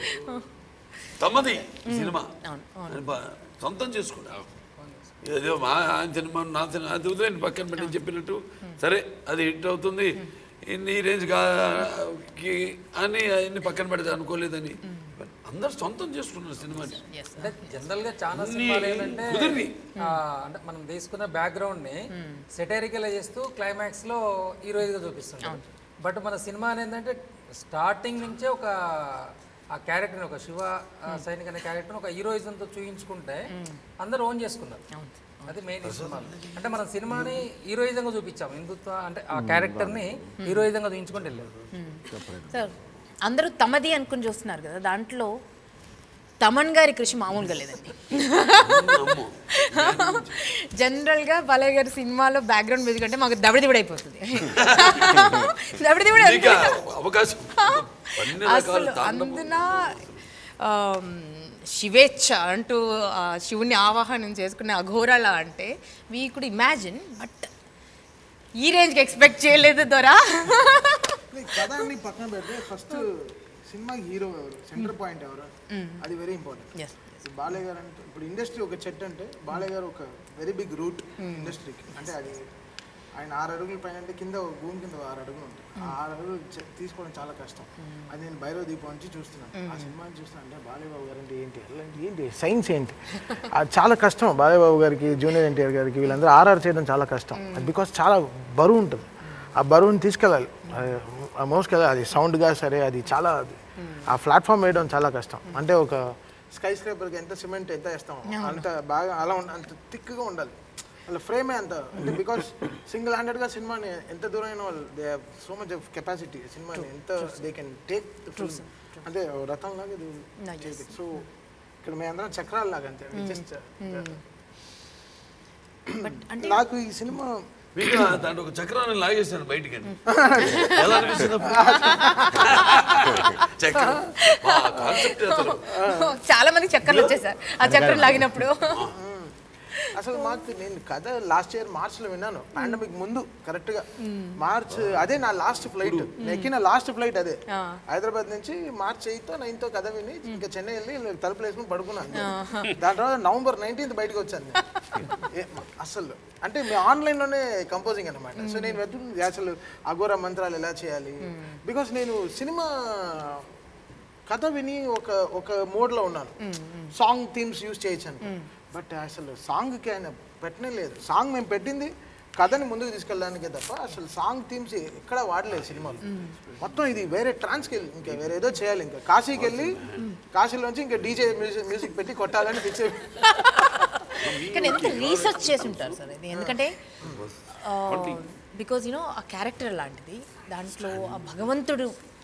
తమది ఈ సినిమా అని బా- సొంతం చేసుకుంటారు ఏదో మా ఆయన సినిమా నా సినిమా అది వదిలేండి పక్కన పెట్టి చెప్పినట్టు సరే అది హిట్ అవుతుంది ఇన్ని రేంజ్ కా కి- అని అన్ని పక్కన పెడితే అనుకోలేదని అందరు సొంతం చేసుకున్నారు సినిమాని అంటే జనరల్ గా చాలా అన్ని సినిమాలు ఏంటంటే కుదిరిని. ఆ, అంటే మనం తీసుకున్న బ్యాక్గ్రౌండ్ ని సెటైరికల్ చేస్తూ క్లైమాక్స్ లో హీరోయిన్ గా చూపిస్తుంటాం బట్ మన సినిమా అనేది ఏంటంటే స్టార్టింగ్ నుంచే ఒక ఆ క్యారెక్టర్ ఒక శివ ఆ, సైనిక్ అనే క్యారెక్టర్ ఒక హీరోయిజం తో చూపించుకుంటే అందరూ ఓన్ చేసుకున్నారు అది మెయిన్ సినిమా అంటే మనం సినిమాని హీరోయిజంగా చూపించాం హిందుత్వ అంటే ఆ క్యారెక్టర్ ని హీరోయిజంగా చూపించుకుంటూ వెళ్ళారు సార్ అందరూ తమది అనుకుని చూస్తున్నారు కదా దాంట్లో తమన్ గారి కృషి మామూలుగా లేదండి అమ్మో జనరల్గా బాలయ్య గారి సినిమాలో బ్యాక్గ్రౌండ్ మ్యూజిక్ అంటే మాకు దబడిదిబడి అయిపోతుంది దబడిదిబడి ఇంకా అవకాశం అన్ని రకాల అసలు తాండవం. అందున ఆమ్, శివేచ్ఛ అంటూ ఆ శివుని ఆవాహనం చేసుకునే అఘోరాల అంటే వీ కుడ్ ఇమాజిన్ బట్ ఈ రేంజ్కి ఎక్స్పెక్ట్ చేయలేదు దొరా ఈ కథని పక్కన పెడితే ఫస్ట్ సినిమా హీరో ఎవరు సెంటర్ పాయింట్ ఎవరు అది వెరీ ఇంపార్టెంట్ ఎస్ ఇప్పుడు బాలయ్య గారు అంటే ఇప్పుడు ఇండస్ట్రీ ఒక చెట్టు అంటే బాలయ్య గారు ఒక వెరీ బిగ్ రూట్ ఇండస్ట్రీకి అంటే అది ఆయన ఆరు అడుగుల పైన అంటే కింద ఒక భూమి కింద ఆరు అడుగులు ఉంటాయి ఆ ఆరు అడుగులు చె- తీసుకోవడం చాలా కష్టం అది నేను భైరవ దీపం నుంచి చూస్తున్నాను ఆ సినిమాని చూస్తున్నాను అంటే బాలయ్య బాబు గారు అంటే ఏంటి ఎలాంటి ఏంటి సైన్స్ ఏంటి అది చాలా కష్టం బాలయ్య బాబు గారికి జూనియర్ ఎన్టీఆర్ గారికి వీళ్ళందరూ ఆర్ఆర్ చేయడం చాలా కష్టం బికాస్ చాలా బరువు ఉంటుంది ఆ బరువుని తీసుకెళ్ళాలి అది ఆ మోసుకెళ్ళాలి అది సౌండ్గా సరే అది చాలా అది ఆ ప్లాట్ఫామ్ వేయడం చాలా కష్టం అంటే ఒక స్కై స్క్రేపర్కి ఎంత సిమెంట్ ఎంత వేస్తాం అంత బాగా అలా ఉండ అంత థిక్గా ఉండాలి వాళ్ళ ఫ్రేమే అంత అంటే బికాస్ సింగిల్ హ్యాండెడ్గా సినిమాని ఎంత దూరం అయిన వాళ్ళు they have so much of capacity సినిమాని ఎంత they can take the film అంటే ఓ రథం లాగా సో ఇక్కడ మేము అందరం చక్రాలు లాగా అంతే జస్ట్ బట్ అంటే నాకు ఈ సినిమా మీకు ఆ దాంట్లో ఒక చక్రాన్ని లాగేశాను బయటికి అని ఎలా అనిపిస్తుంది అప్పుడు? చక్రం కాన్సెప్ట్ అసలు చాలా మంది చక్కర్లు వచ్చేసారు ఆ చక్రం లాగినప్పుడు అసలు మాకు నేను కథ లాస్ట్ ఇయర్ మార్చ్ లో విన్నాను పాండమిక్ ముందు కరెక్ట్ గా మార్చ్ అదే నా లాస్ట్ ఫ్లైట్ నేను ఎక్కిన లాస్ట్ ఫ్లైట్ అదే హైదరాబాద్ నుంచి మార్చ్ ఎయిత్ నైన్త్ కథ విని ఇంకా చెన్నై వెళ్ళి నేను తలుపులు వేసుకుని పడుకున్నాను దాని తర్వాత నవంబర్ నైన్టీన్త్ బయటకు వచ్చాను నేను. ఏ, అసలు అంటే మీ ఆన్లైన్ లోనే కంపోజింగ్ అనమాట సో నేను వెతుకుతుంది అసలు అఘోర మంత్రాలు ఎలా చేయాలి బికాస్ నేను సినిమా కథ విని ఒక ఒక మోడ్లో ఉన్నాను సాంగ్ థీమ్స్ యూజ్ చేయొచ్చు బట్ అసలు సాంగ్కి ఆయన పెట్టనే లేదు సాంగ్ మేము పెట్టింది కథని ముందుకు తీసుకెళ్ళడానికే తప్ప అసలు సాంగ్ థీమ్స్ ఎక్కడ వాడలేదు సినిమాలో మొత్తం ఇది వేరే ట్రాన్స్కి వెళ్ళి ఇంకా వేరే ఏదో చేయాలి ఇంకా కాశీకి వెళ్ళి కాశీలోంచి ఇంకా డీజే మ్యూజిక్ మ్యూజిక్ పెట్టి కొట్టాలని ఫిక్స్ అయిపోయి కానీ ఎంత రీసెర్చ్ చేసి ఉంటారు సార్ ఇది ఎందుకంటే బికాజ్ యూనో ఆ క్యారెక్టర్ లాంటిది దాంట్లో ఆ భగవంతుడు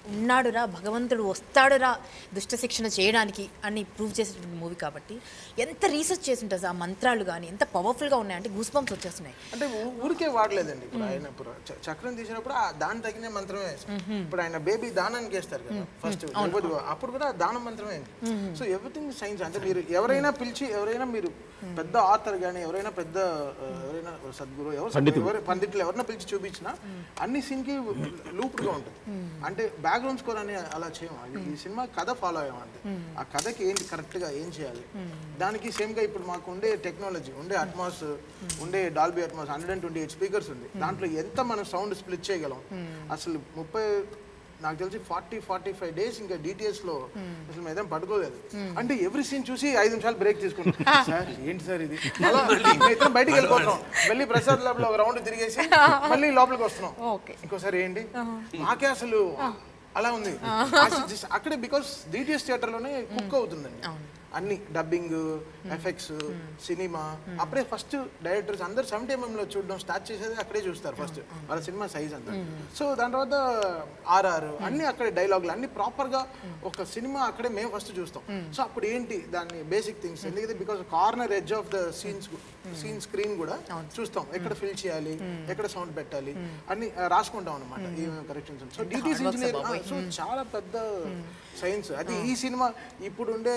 ఉన్నాడురా భగవంతుడు వస్తాడురా దుష్ట శిక్షణ చేయడానికి అని ప్రూవ్ చేసేటువంటి మూవీ కాబట్టి ఎంత రీసెర్చ్ చేసి ఉంటుంది ఆ మంత్రాలు కానీ ఎంత పవర్ఫుల్గా ఉన్నాయంటే గూస్ బంప్స్ వచ్చేస్తున్నాయి అంటే ఊ- ఊరికే వాడలేదండి ఇప్పుడు ఆయన ఇప్పుడు చ- చక్రం తీసినప్పుడు ఆ దాని తగిన మంత్రమే వేశారు ఇప్పుడు ఆయన బేబీ దానానికి వేస్తారు కదా ఫస్ట్ అప్పుడు కూడా ఆ దానం మంత్రమే అయింది సో ఎవ్రీథింగ్ సైన్స్ అంటే మీరు ఎవరైనా పిలిచి ఎవరైనా మీరు పెద్ద ఆథర్ కానీ ఎవరైనా పెద్ద ఆ, ఎవరైనా సద్గురు ఎవరు ఎవరు పండితులు ఎవరైనా పిలిచి చూపించినా అన్ని సీన్ కి లూప్డ్ గా ఉంటుంది అంటే బ్యాక్గ్రౌండ్ స్కోర్ అని అలా చేయము అది ఈ సినిమా కథ ఫాలో అయ్యాం అంటే ఆ కథకి ఏంటి కరెక్ట్ గా ఏం చేయాలి దానికి సేమ్ గా ఇప్పుడు మాకు ఉండే టెక్నాలజీ ఉండే అట్మాస్ ఉండే Dolby Atmos hundred and twenty eight speakers ఉంది దాంట్లో ఎంత మనం సౌండ్ స్ప్లిట్ చేయగలం అసలు ముప్పై నాకు తెలిసి ఫార్టీ ఫార్టీ ఫైవ్ డేస్ ఇంకా డిటిఎస్ లో అసలు మేము ఏదైనా పడుకోలేదు అంటే ఎవ్రీ సీన్ చూసి ఐదు నిమిషాలు బ్రేక్ తీసుకుంటాం సార్ ఏంటి సార్ ఇది మళ్ళా మేము ఇద్దరం బయటికి వెళ్ళిపోతున్నాం మళ్ళీ ప్రసాద్ ల్యాబ్ లో ఒక రౌండ్ తిరిగేసి మళ్ళీ లోపలికి వస్తున్నాం ఓకే ఇంకోసారి ఏంటి మాకే అసలు అలా ఉంది అసలు just అక్కడే బికాస్ డిటిఎస్ థియేటర్ లోనే కుక్ అవుతుందండి అన్ని డబ్బింగ్ ఎఫెక్ట్స్ సినిమా అప్పుడే ఫస్ట్ డైరెక్టర్స్ అందరు సెవెంటీ లో చూడడం స్టార్ట్ చేసేది అక్కడే చూస్తారు ఫస్ట్ వాళ్ళ సినిమా సైజ్ అంతా సో దాని తర్వాత ఆర్ఆర్ అన్ని అక్కడే డైలాగులు అన్ని ప్రాపర్ గా ఒక సినిమా అక్కడే మేము ఫస్ట్ చూస్తాం సో అప్పుడు ఏంటి దాన్ని బేసిక్ థింగ్స్ ఎందుకంటే because corner edge of the scenes scene screen కూడా చూస్తాం ఎక్కడ ఫిల్ చేయాలి ఎక్కడ సౌండ్ పెట్టాలి అన్ని ఆ, రాసుకుంటాం అనమాట ఏమేమి corrections so DTS engineer so చాలా పెద్ద సైన్స్ అది ఈ సినిమా ఇప్పుడు ఉండే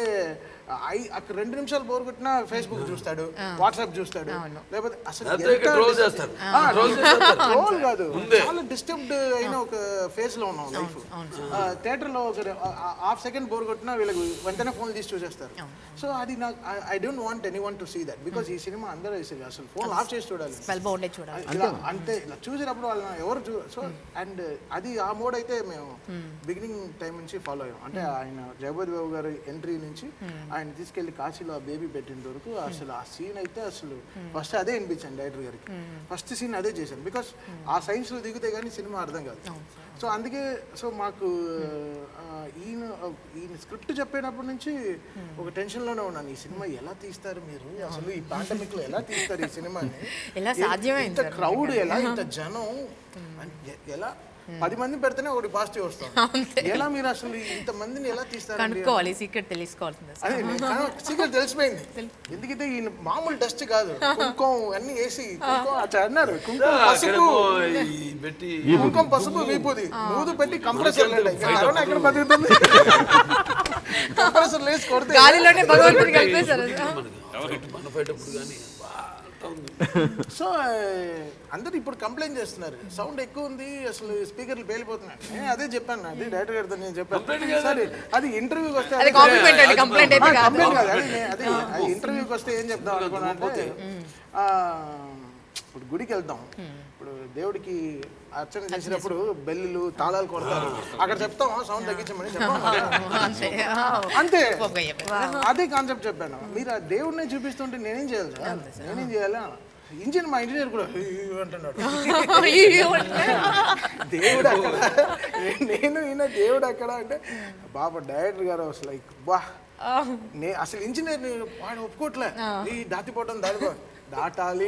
ఐ అక్కడ రెండు నిమిషాలు బోర్ కొట్టినా ఫేస్బుక్ చూస్తాడు వాట్సాప్ చూస్తాడు లేకపోతే అసలు లేకపోతే ఇక్కడ ఎంత troll dis- చేస్తారు. ఆ, Troll చేస్తారు. troll కాదు చాలా డిస్టర్బ్డ్ అయిన ఒక ఫేజ్ లో ఉన్నాం లైఫ్ థియేటర్ లో ఒక హాఫ్ సెకండ్ బోర్ కొట్టినా వీళ్ళకి వెంటనే ఫోన్ తీసి చూసేస్తారు సో అది నాకు I don't want anyone to see that because ఈ సినిమా అందరూ వేసేది అసలు ఫోన్ ఆఫ్ చేసి చూడాలి స్పెల్ బాగుండే చూడాలి ఇలా అంటే ఇలా చూసినప్పుడు వాళ్ళని ఎవరు చూ సో అండ్ అది ఆ మోడ్ అయితే మేము బిగినింగ్ టైం నుంచి ఫాలో అయ్యాం అంటే ఆయన జగపతి బాబు గారి ఎంట్రీ నుంచి ఆయన తీసుకెళ్లి కాశీలో ఆ బేబీ పెట్టిన వరకు అసలు ఆ సీన్ అయితే అసలు ఫస్ట్ అదే వినిపించాను డైరెక్టర్ గారికి ఫస్ట్ సీన్ అదే చేశాను బికాస్ ఆ సైన్స్ లో దిగితే కానీ సినిమా అర్థం కాదు సో అందుకే సో మాకు ఆ, ఈయన ఈయన స్క్రిప్ట్ చెప్పేటప్పటి నుంచి ఒక టెన్షన్ లోనే ఉన్నాను ఈ సినిమా ఎలా తీస్తారు మీరు అసలు ఈ పాండమిక్ లో ఎలా తీస్తారు ఈ సినిమాని ఎలా సాధ్యమైంది ఇంత క్రౌడ్ ఎలా ఇంత జనం అన్- ఎ- ఎలా పది మంది పెడితేనే ఒకటి పాజిటివ్ వస్తాం ఎలా మీరు అసలు ఇంత మందిని ఎలా తీస్తారు కనుక్కోవాలి సీక్రెట్ తెలుసుకోవాల్సింది అదే సీక్రెట్ తెలిసిపోయింది ఎందుకంటే ఈయన మామూలు డస్ట్ కాదు కుంకుమ అన్ని వేసి కుంకుమ అట్లా అన్నారు కుంకుమ పసుపు అక్కడేమో ఈ పెట్టి కుంకుమ పసుపు వీపుది మూదు పెట్టి కంప్రెసర్ కరోనా ఎక్కడ బతుకుతుంది కంప్రెసర్ లేసి కొడితే గాలిలోనే భగవంతుడు కలిపేశారు మనకి మన ఫైట్ అప్పుడు కానీ సో అందరు ఇప్పుడు కంప్లైంట్ చేస్తున్నారు సౌండ్ ఎక్కువ ఉంది అసలు స్పీకర్లు పేలిపోతున్నాయి నేను అదే చెప్పాను అదే డైరెక్టర్ గారితో నేను చెప్పాను సరే అది ఇంటర్వ్యూకి వస్తే అది కాంప్లిమెంట్ అండి కంప్లైంట్ అయితే కాదు కంప్లైంట్ కాదు అది నే- అదే అది ఇంటర్వ్యూకి వస్తే ఏం చెప్దాం అనుకున్నా అంటే ఆ, ఇప్పుడు గుడికి వెళ్తాం ఇప్పుడు దేవుడికి అర్చన చేసినప్పుడు బెల్లులు తాళాలు కొడతారు అక్కడ చెప్తాం సౌండ్ తగ్గించమని చెప్పాం అంతే అంతే గొప్పగా చెప్పారు. అదే కాన్సెప్ట్ చెప్పాను మీరు ఆ దేవుడిని చూపిస్తుంటే నేనేం చేయాలి సార్ నేనేం చేయాలి ఇంజిన్ మా ఇంజనీర్ కూడా "అయ్యో" అంటున్నాడు దేవుడు అక్కడ నేను ఈయన దేవుడు అక్కడ అంటే బాబా డైరెక్టర్ గారు అసలు లైక్ బా నే అసలు ఇంజనీర్ వాడు ఒప్పుకోవట్లే ఈ దాటిపోవటం దాటిపో దాటాలి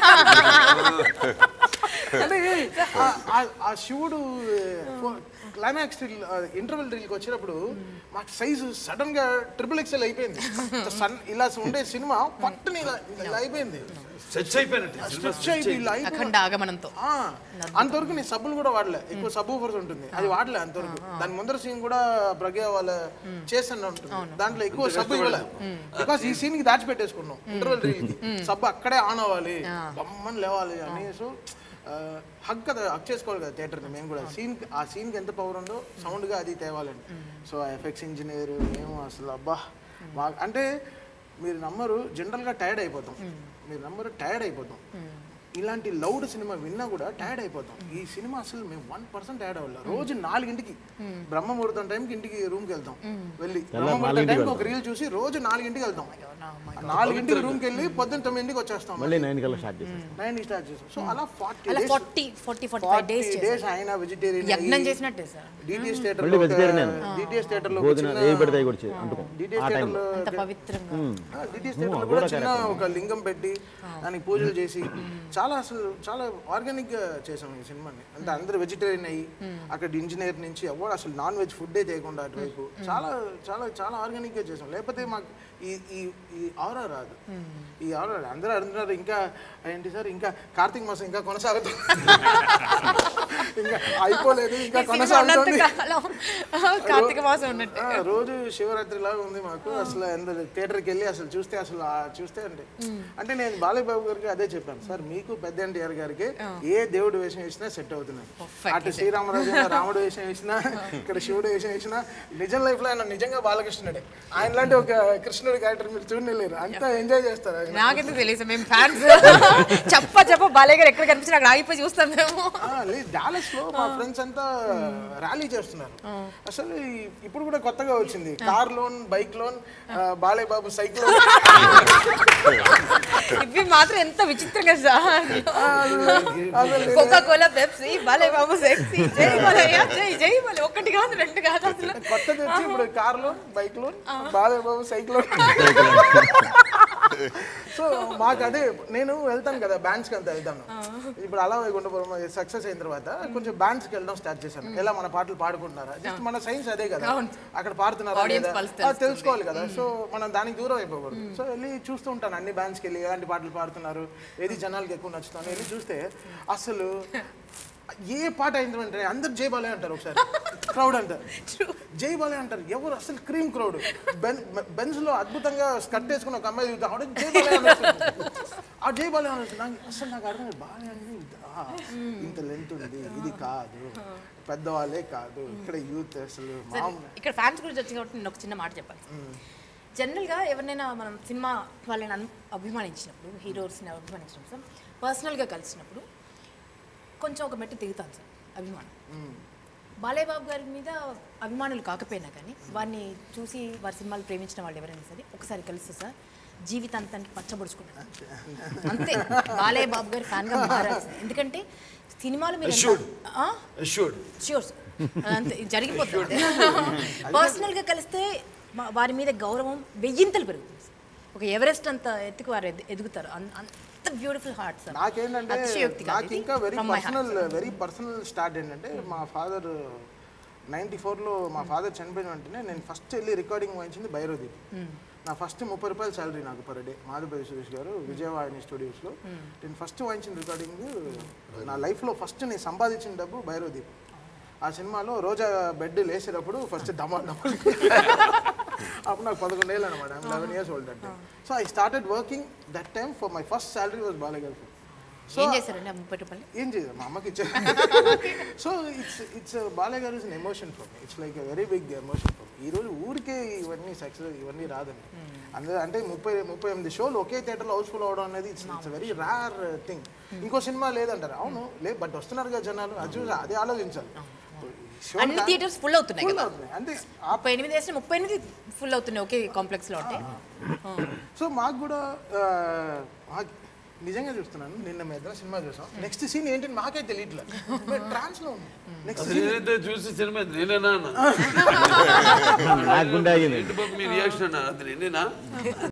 అంటే ఆ- ఆ- ఆ శివుడు క్లైమాక్స్ ఇంటర్వెల్ డ్రిల్కి వచ్చినప్పుడు మాకు సైజు సడన్ గా ట్రిపుల్ ఎక్స్ఎల్ అయిపోయింది సన్ ఇలా ఉండే సినిమా పట్టుని ఇలా ఇలా అయిపోయింది స్ట్రెచ్ అయిపోయినట్టు స్ట్రెచ్ అయిపోయి ఇలా అయిపోయి అఖండ ఆగమనంతో ఆ, అంతవరకు నేను సబ్బులు కూడా వాడలే ఎక్కువ సబ్బు ఫోర్స్ ఉంటుంది అది వాడలే అంతవరకు దాని ముందర సీన్ కూడా ప్రజ్ఞ వాళ్ళ చేస్తాను ఉంటుంది దాంట్లో ఎక్కువ సబ్బు ఇవ్వలే బికాస్ ఈ సీన్ కి దాచిపెట్టేసుకున్నాం ఇంటర్వెల్ రీల్ కి సబ్బు అక్కడే ఆన్ అవ్వాలి బొమ్మని లేవాలి అని సో హక్ కదా హక్ చేసుకోవాలి కదా థియేటర్ని మేము కూడా సీన్ ఆ సీన్కి ఎంత పవర్ ఉందో సౌండ్గా అది తేవాలండి సో ఆ ఎఫెక్ట్స్ ఇంజనీర్ మేము అసలు అబ్బా బాగా అంటే మీరు నమ్మరు జనరల్గా టైర్డ్ అయిపోతాం మీరు నమ్మరు టైర్డ్ అయిపోతాం ఇలాంటి లౌడ్ సినిమా విన్నా కూడా టైర్డ్ అయిపోతాం ఈ సినిమా అసలు మేము వన్ పర్సెంట్ టైర్డ్ అవ్వాలి రోజు నాలుగింటికి బ్రహ్మముహూర్తం టైంకి ఇంటికి రూమ్కి వెళ్తాం వెళ్ళి బ్రహ్మముహూర్తం టైంకి ఒక రీల్ చూసి రోజు నాలుగింటికి వెళ్తాం ఆ నాలుగింటికి రూమ్కి వెళ్ళి పొద్దున్న తొమ్మిదింటికి వచ్చేస్తాం మళ్ళీ నైన్ కల్లా స్టార్ట్ చేసేస్తాం నైన్ స్టార్ట్ చేస్తాం సో అలా ఫార్టీ అలా days forty forty forty five days days ఆయన వెజిటేరియన్ యజ్ఞం చేసినట్టే సార్ డిటిఎస్ థియేటర్ మళ్ళీ vegetarian ఆయన. డిటిఎస్ థియేటర్ లో భోజనం ఏ పెడితే అవి కూడా చే- అంటుకో డిటిఎస్ ఆ థియేటర్ టైంలో అంత పవిత్రంగా డిటిఎస్ థియేటర్ కూడా చిన్న ఒక లింగం పెట్టి దానికి పూజలు చేసి చాలా చాలా అసలు చాలా ఆర్గానిక్గా చేసాం ఈ సినిమాని అంటే అందరు వెజిటేరియన్ అయ్యి అక్కడ ఇంజనీర్ నుంచి ఎవరు అసలు నాన్ వెజ్ ఫుడ్డే చేయకుండా అటువైపు చాలా చాలా చాలా ఆర్గానిక్గా చేసాం లేకపోతే మాకు ఈ ఈ ఈ ఆరా రాదు ఈ ఆరా రాదు. అందరూ అంటున్నారు ఇంకా ఏంటి సార్ ఇంకా కార్తీక మాసం ఇంకా కొనసాగుతుంది ఇంకా అయిపోలేదు ఇంకా కొనసాగుతుంది కార్తీక మాసం ఉన్నట్టు ఆ, రోజు శివరాత్రి లాగా ఉంది మాకు అసలు అందరు థియేటర్కి వెళ్ళి అసలు చూస్తే అసలు ఆ చూస్తే అంటే అంటే నేను బాలయ్య బాబు గారికి అదే చెప్పాను సార్ మీకు పెద్ద ఎన్టీఆర్ గారికి ఏ దేవుడు వేషం వేసినా సెట్ అవుతున్నాయి అటు శ్రీరామరాజు అయినా, రాముడు వేషం వేసినా ఇక్కడ శివుడు వేషం వేసినా నిజం లైఫ్ లో ఆయన నిజంగా బాలకృష్ణుడే ఆయన లాంటి ఒక కృష్ణుడి క్యారెక్టర్ మీరు చూడలేరు అంతా ఎంజాయ్ చేస్తారు ఆయన నాకెందుకు తెలియదు మేము ఫ్యాన్స్ చెప్ప చెప్ప బాలయ్య గారు ఎక్కడ కనిపించినా అక్కడ ఆగిపోయి చూస్తాం మేము డాలస్ లో మా ఫ్రెండ్స్ అంతా ర్యాలీ చేస్తున్నారు అసలు ఈ- ఇప్పుడు కూడా కొత్తగా వచ్చింది కార్ లోన్ బైక్ లోన్ ఆ, బాలయ్య బాబు సైకిల్ ఇవి మాత్రం ఎంత విచిత్రంగా సార్ అసలు Coca Cola Pepsi Balayya Babu sexy జై బాలయ్య జై జై బాలయ్య ఒక్కటి కాదు రెండు కాదు అసలు కొత్తది వచ్చి ఇప్పుడు car loan bike loan Balayya Babu cycle loan so మాకు అదే నేను వెళ్తాను కదా బ్యాండ్స్ కి అంతా వెళ్తాను ఇప్పుడు అలా వైకుంఠపురం సక్సెస్ అయిన తర్వాత కొంచెం బ్యాండ్స్ కి వెళ్ళడం స్టార్ట్ చేశాను ఎలా మన పాటలు పాడుకుంటున్నారా జస్ట్ మన సైన్స్ అదే కదా అక్కడ పాడుతున్నారా Audience లేదా? pulse ఆ, తెలుసుకోవాలి కదా సో మనం దానికి దూరం అయిపోకూడదు సో వెళ్ళి చూస్తూ ఉంటాను అన్ని బ్యాండ్స్కి వెళ్ళి ఎలాంటి పాటలు పాడుతున్నారు ఏది జనాలకి ఎక్కువ నచ్చుతుంది వెళ్ళి చూస్తే అసలు ఏ పాట అయింది అంటే అందరు జై బాలే అంటారు ఒకసారి క్రౌడ్ అంటారు జై బాలే అంటారు ఎవరు అసలు క్రీమ్ క్రౌడ్ బెన్ బెంజ్ లో అద్భుతంగా స్కర్ట్ వేసుకుని ఒక అమ్మాయి చూద్దాం ఆవిడ జై బాలే అనేస్తుంది. ఆ జై బాలే అనేస్తుంది నాకు అసలు నాకు అర్థం కాదు, బాలే అంటే ఇదా? ఇంత లెంత్ ఉంది ఇది కాదు పెద్దవాళ్ళే కాదు ఇక్కడ యూత్ అసలు సరే, మామూలు ఇక్కడ ఫ్యాన్స్ గురించి వచ్చింది కాబట్టి నేను ఒక చిన్న మాట చెప్పాలి జనరల్గా ఎవరినైనా మనం సినిమా వాళ్ళని అను అభిమానించినప్పుడు హీరోస్ని అభిమానించినప్పుడు సార్ పర్సనల్గా కలిసినప్పుడు కొంచెం ఒక మెట్టు దిగుతాను సార్ అభిమానం బాలయ్య బాబు గారి మీద అభిమానులు కాకపోయినా కానీ వారిని చూసి వారి సినిమాలు ప్రేమించిన వాళ్ళు ఎవరైనా సరే ఒకసారి కలిస్తే సార్ జీవితాంతానికి పచ్చబడుచుకుంటారు అంతే బాలయ్య బాబు గారి ఫ్యాన్గా మారాల్సింది ఎందుకంటే సినిమాలు మీరు ఎంత- Assured. ఆ? అష్యూర్డ్ ష్యూర్ అంతే జరిగిపోతుంది పర్సనల్గా కలిస్తే మా- వారి మీద గౌరవం వెయ్యింతలు పెరుగుతుంది ఒక ఎవరెస్ట్ అంత ఎత్తుకు వారు ఎదు- ఎదుగుతారు అన్- అంత బ్యూటిఫుల్ హార్ట్ సార్ నాకేంటంటే అతిశయోక్తి కాదు నాకు ఇది. ఇంకా very From my heart. Personal very personal start ఏంటంటే మా ఫాదర్ నైంటీ ఫోర్లో మా ఫాదర్ చనిపోయిన వెంటనే నేను ఫస్ట్ వెళ్ళి రికార్డింగ్ వాయించింది భైరవదీప్ నా ఫస్ట్ ముప్పై రూపాయలు శాలరీ నాకు పర్ డే మాధుపతి సురేష్ గారు విజయవాడ స్టూడియోస్లో నేను ఫస్ట్ వాయించిన రికార్డింగ్ నా లైఫ్లో ఫస్ట్ నేను సంపాదించిన డబ్బు భైరవదీప్ ఆ సినిమాలో రోజా బెడ్ లేసేటప్పుడు ఫస్ట్ డమా డమా అప్పుడు నాకు పదకొండేళ్ళు అనమాట లెవెన్ ఇయర్స్ ఓల్డ్ అంటే so I started working that time for my first salary was Balayya గారు ఏం చేశారండి ఆ ముప్పై రూపాయలు ఏం చేయదు మా అమ్మకి ఇచ్చారు సో ఇట్స్ ఇట్స్ బాలయ్య గారు is emotion for me it's like a very big emotion for ఈ రోజు ఊరికే ఇవన్నీ సక్సెస్ ఇవన్నీ రాదండి అందరూ అంటే ముప్పై ముప్పై ఎనిమిది షోలు ఒకే థియేటర్లో హౌస్ఫుల్ అవడం అనేది it's it's very rare thing ఇంకో సినిమా లేదంటారు అవును లేదు బట్ వస్తున్నారు కదా జనాలు అది చూసి అదే ఆలోచించాలి Show అన్ని కా- థియేటర్స్ ఫుల్ అవుతున్నాయి full కదా అవుతున్నాయి. అంటే ముప్పై ఎనిమిది వేసిన ముప్పై ఎనిమిది ఫుల్ అవుతున్నాయి ఒకే కాంప్లెక్స్లో అంటే సో మాకు కూడా ఆ, మాకు- నిజంగా చూస్తున్నాను నిన్న మేము ఇద్దరం సినిమా చూసాం నెక్స్ట్ సీన్ ఏంటి మాకే తెలియట్లేదు ట్రాన్స్ లో ఉంది నెక్స్ట్ అసలు నేనైతే చూసి సినిమా నేనేనా అన్న నాకు గుండె ఆగింది ఏంటి బాబు మీ రియాక్షన్ అన్న అది నేనేనా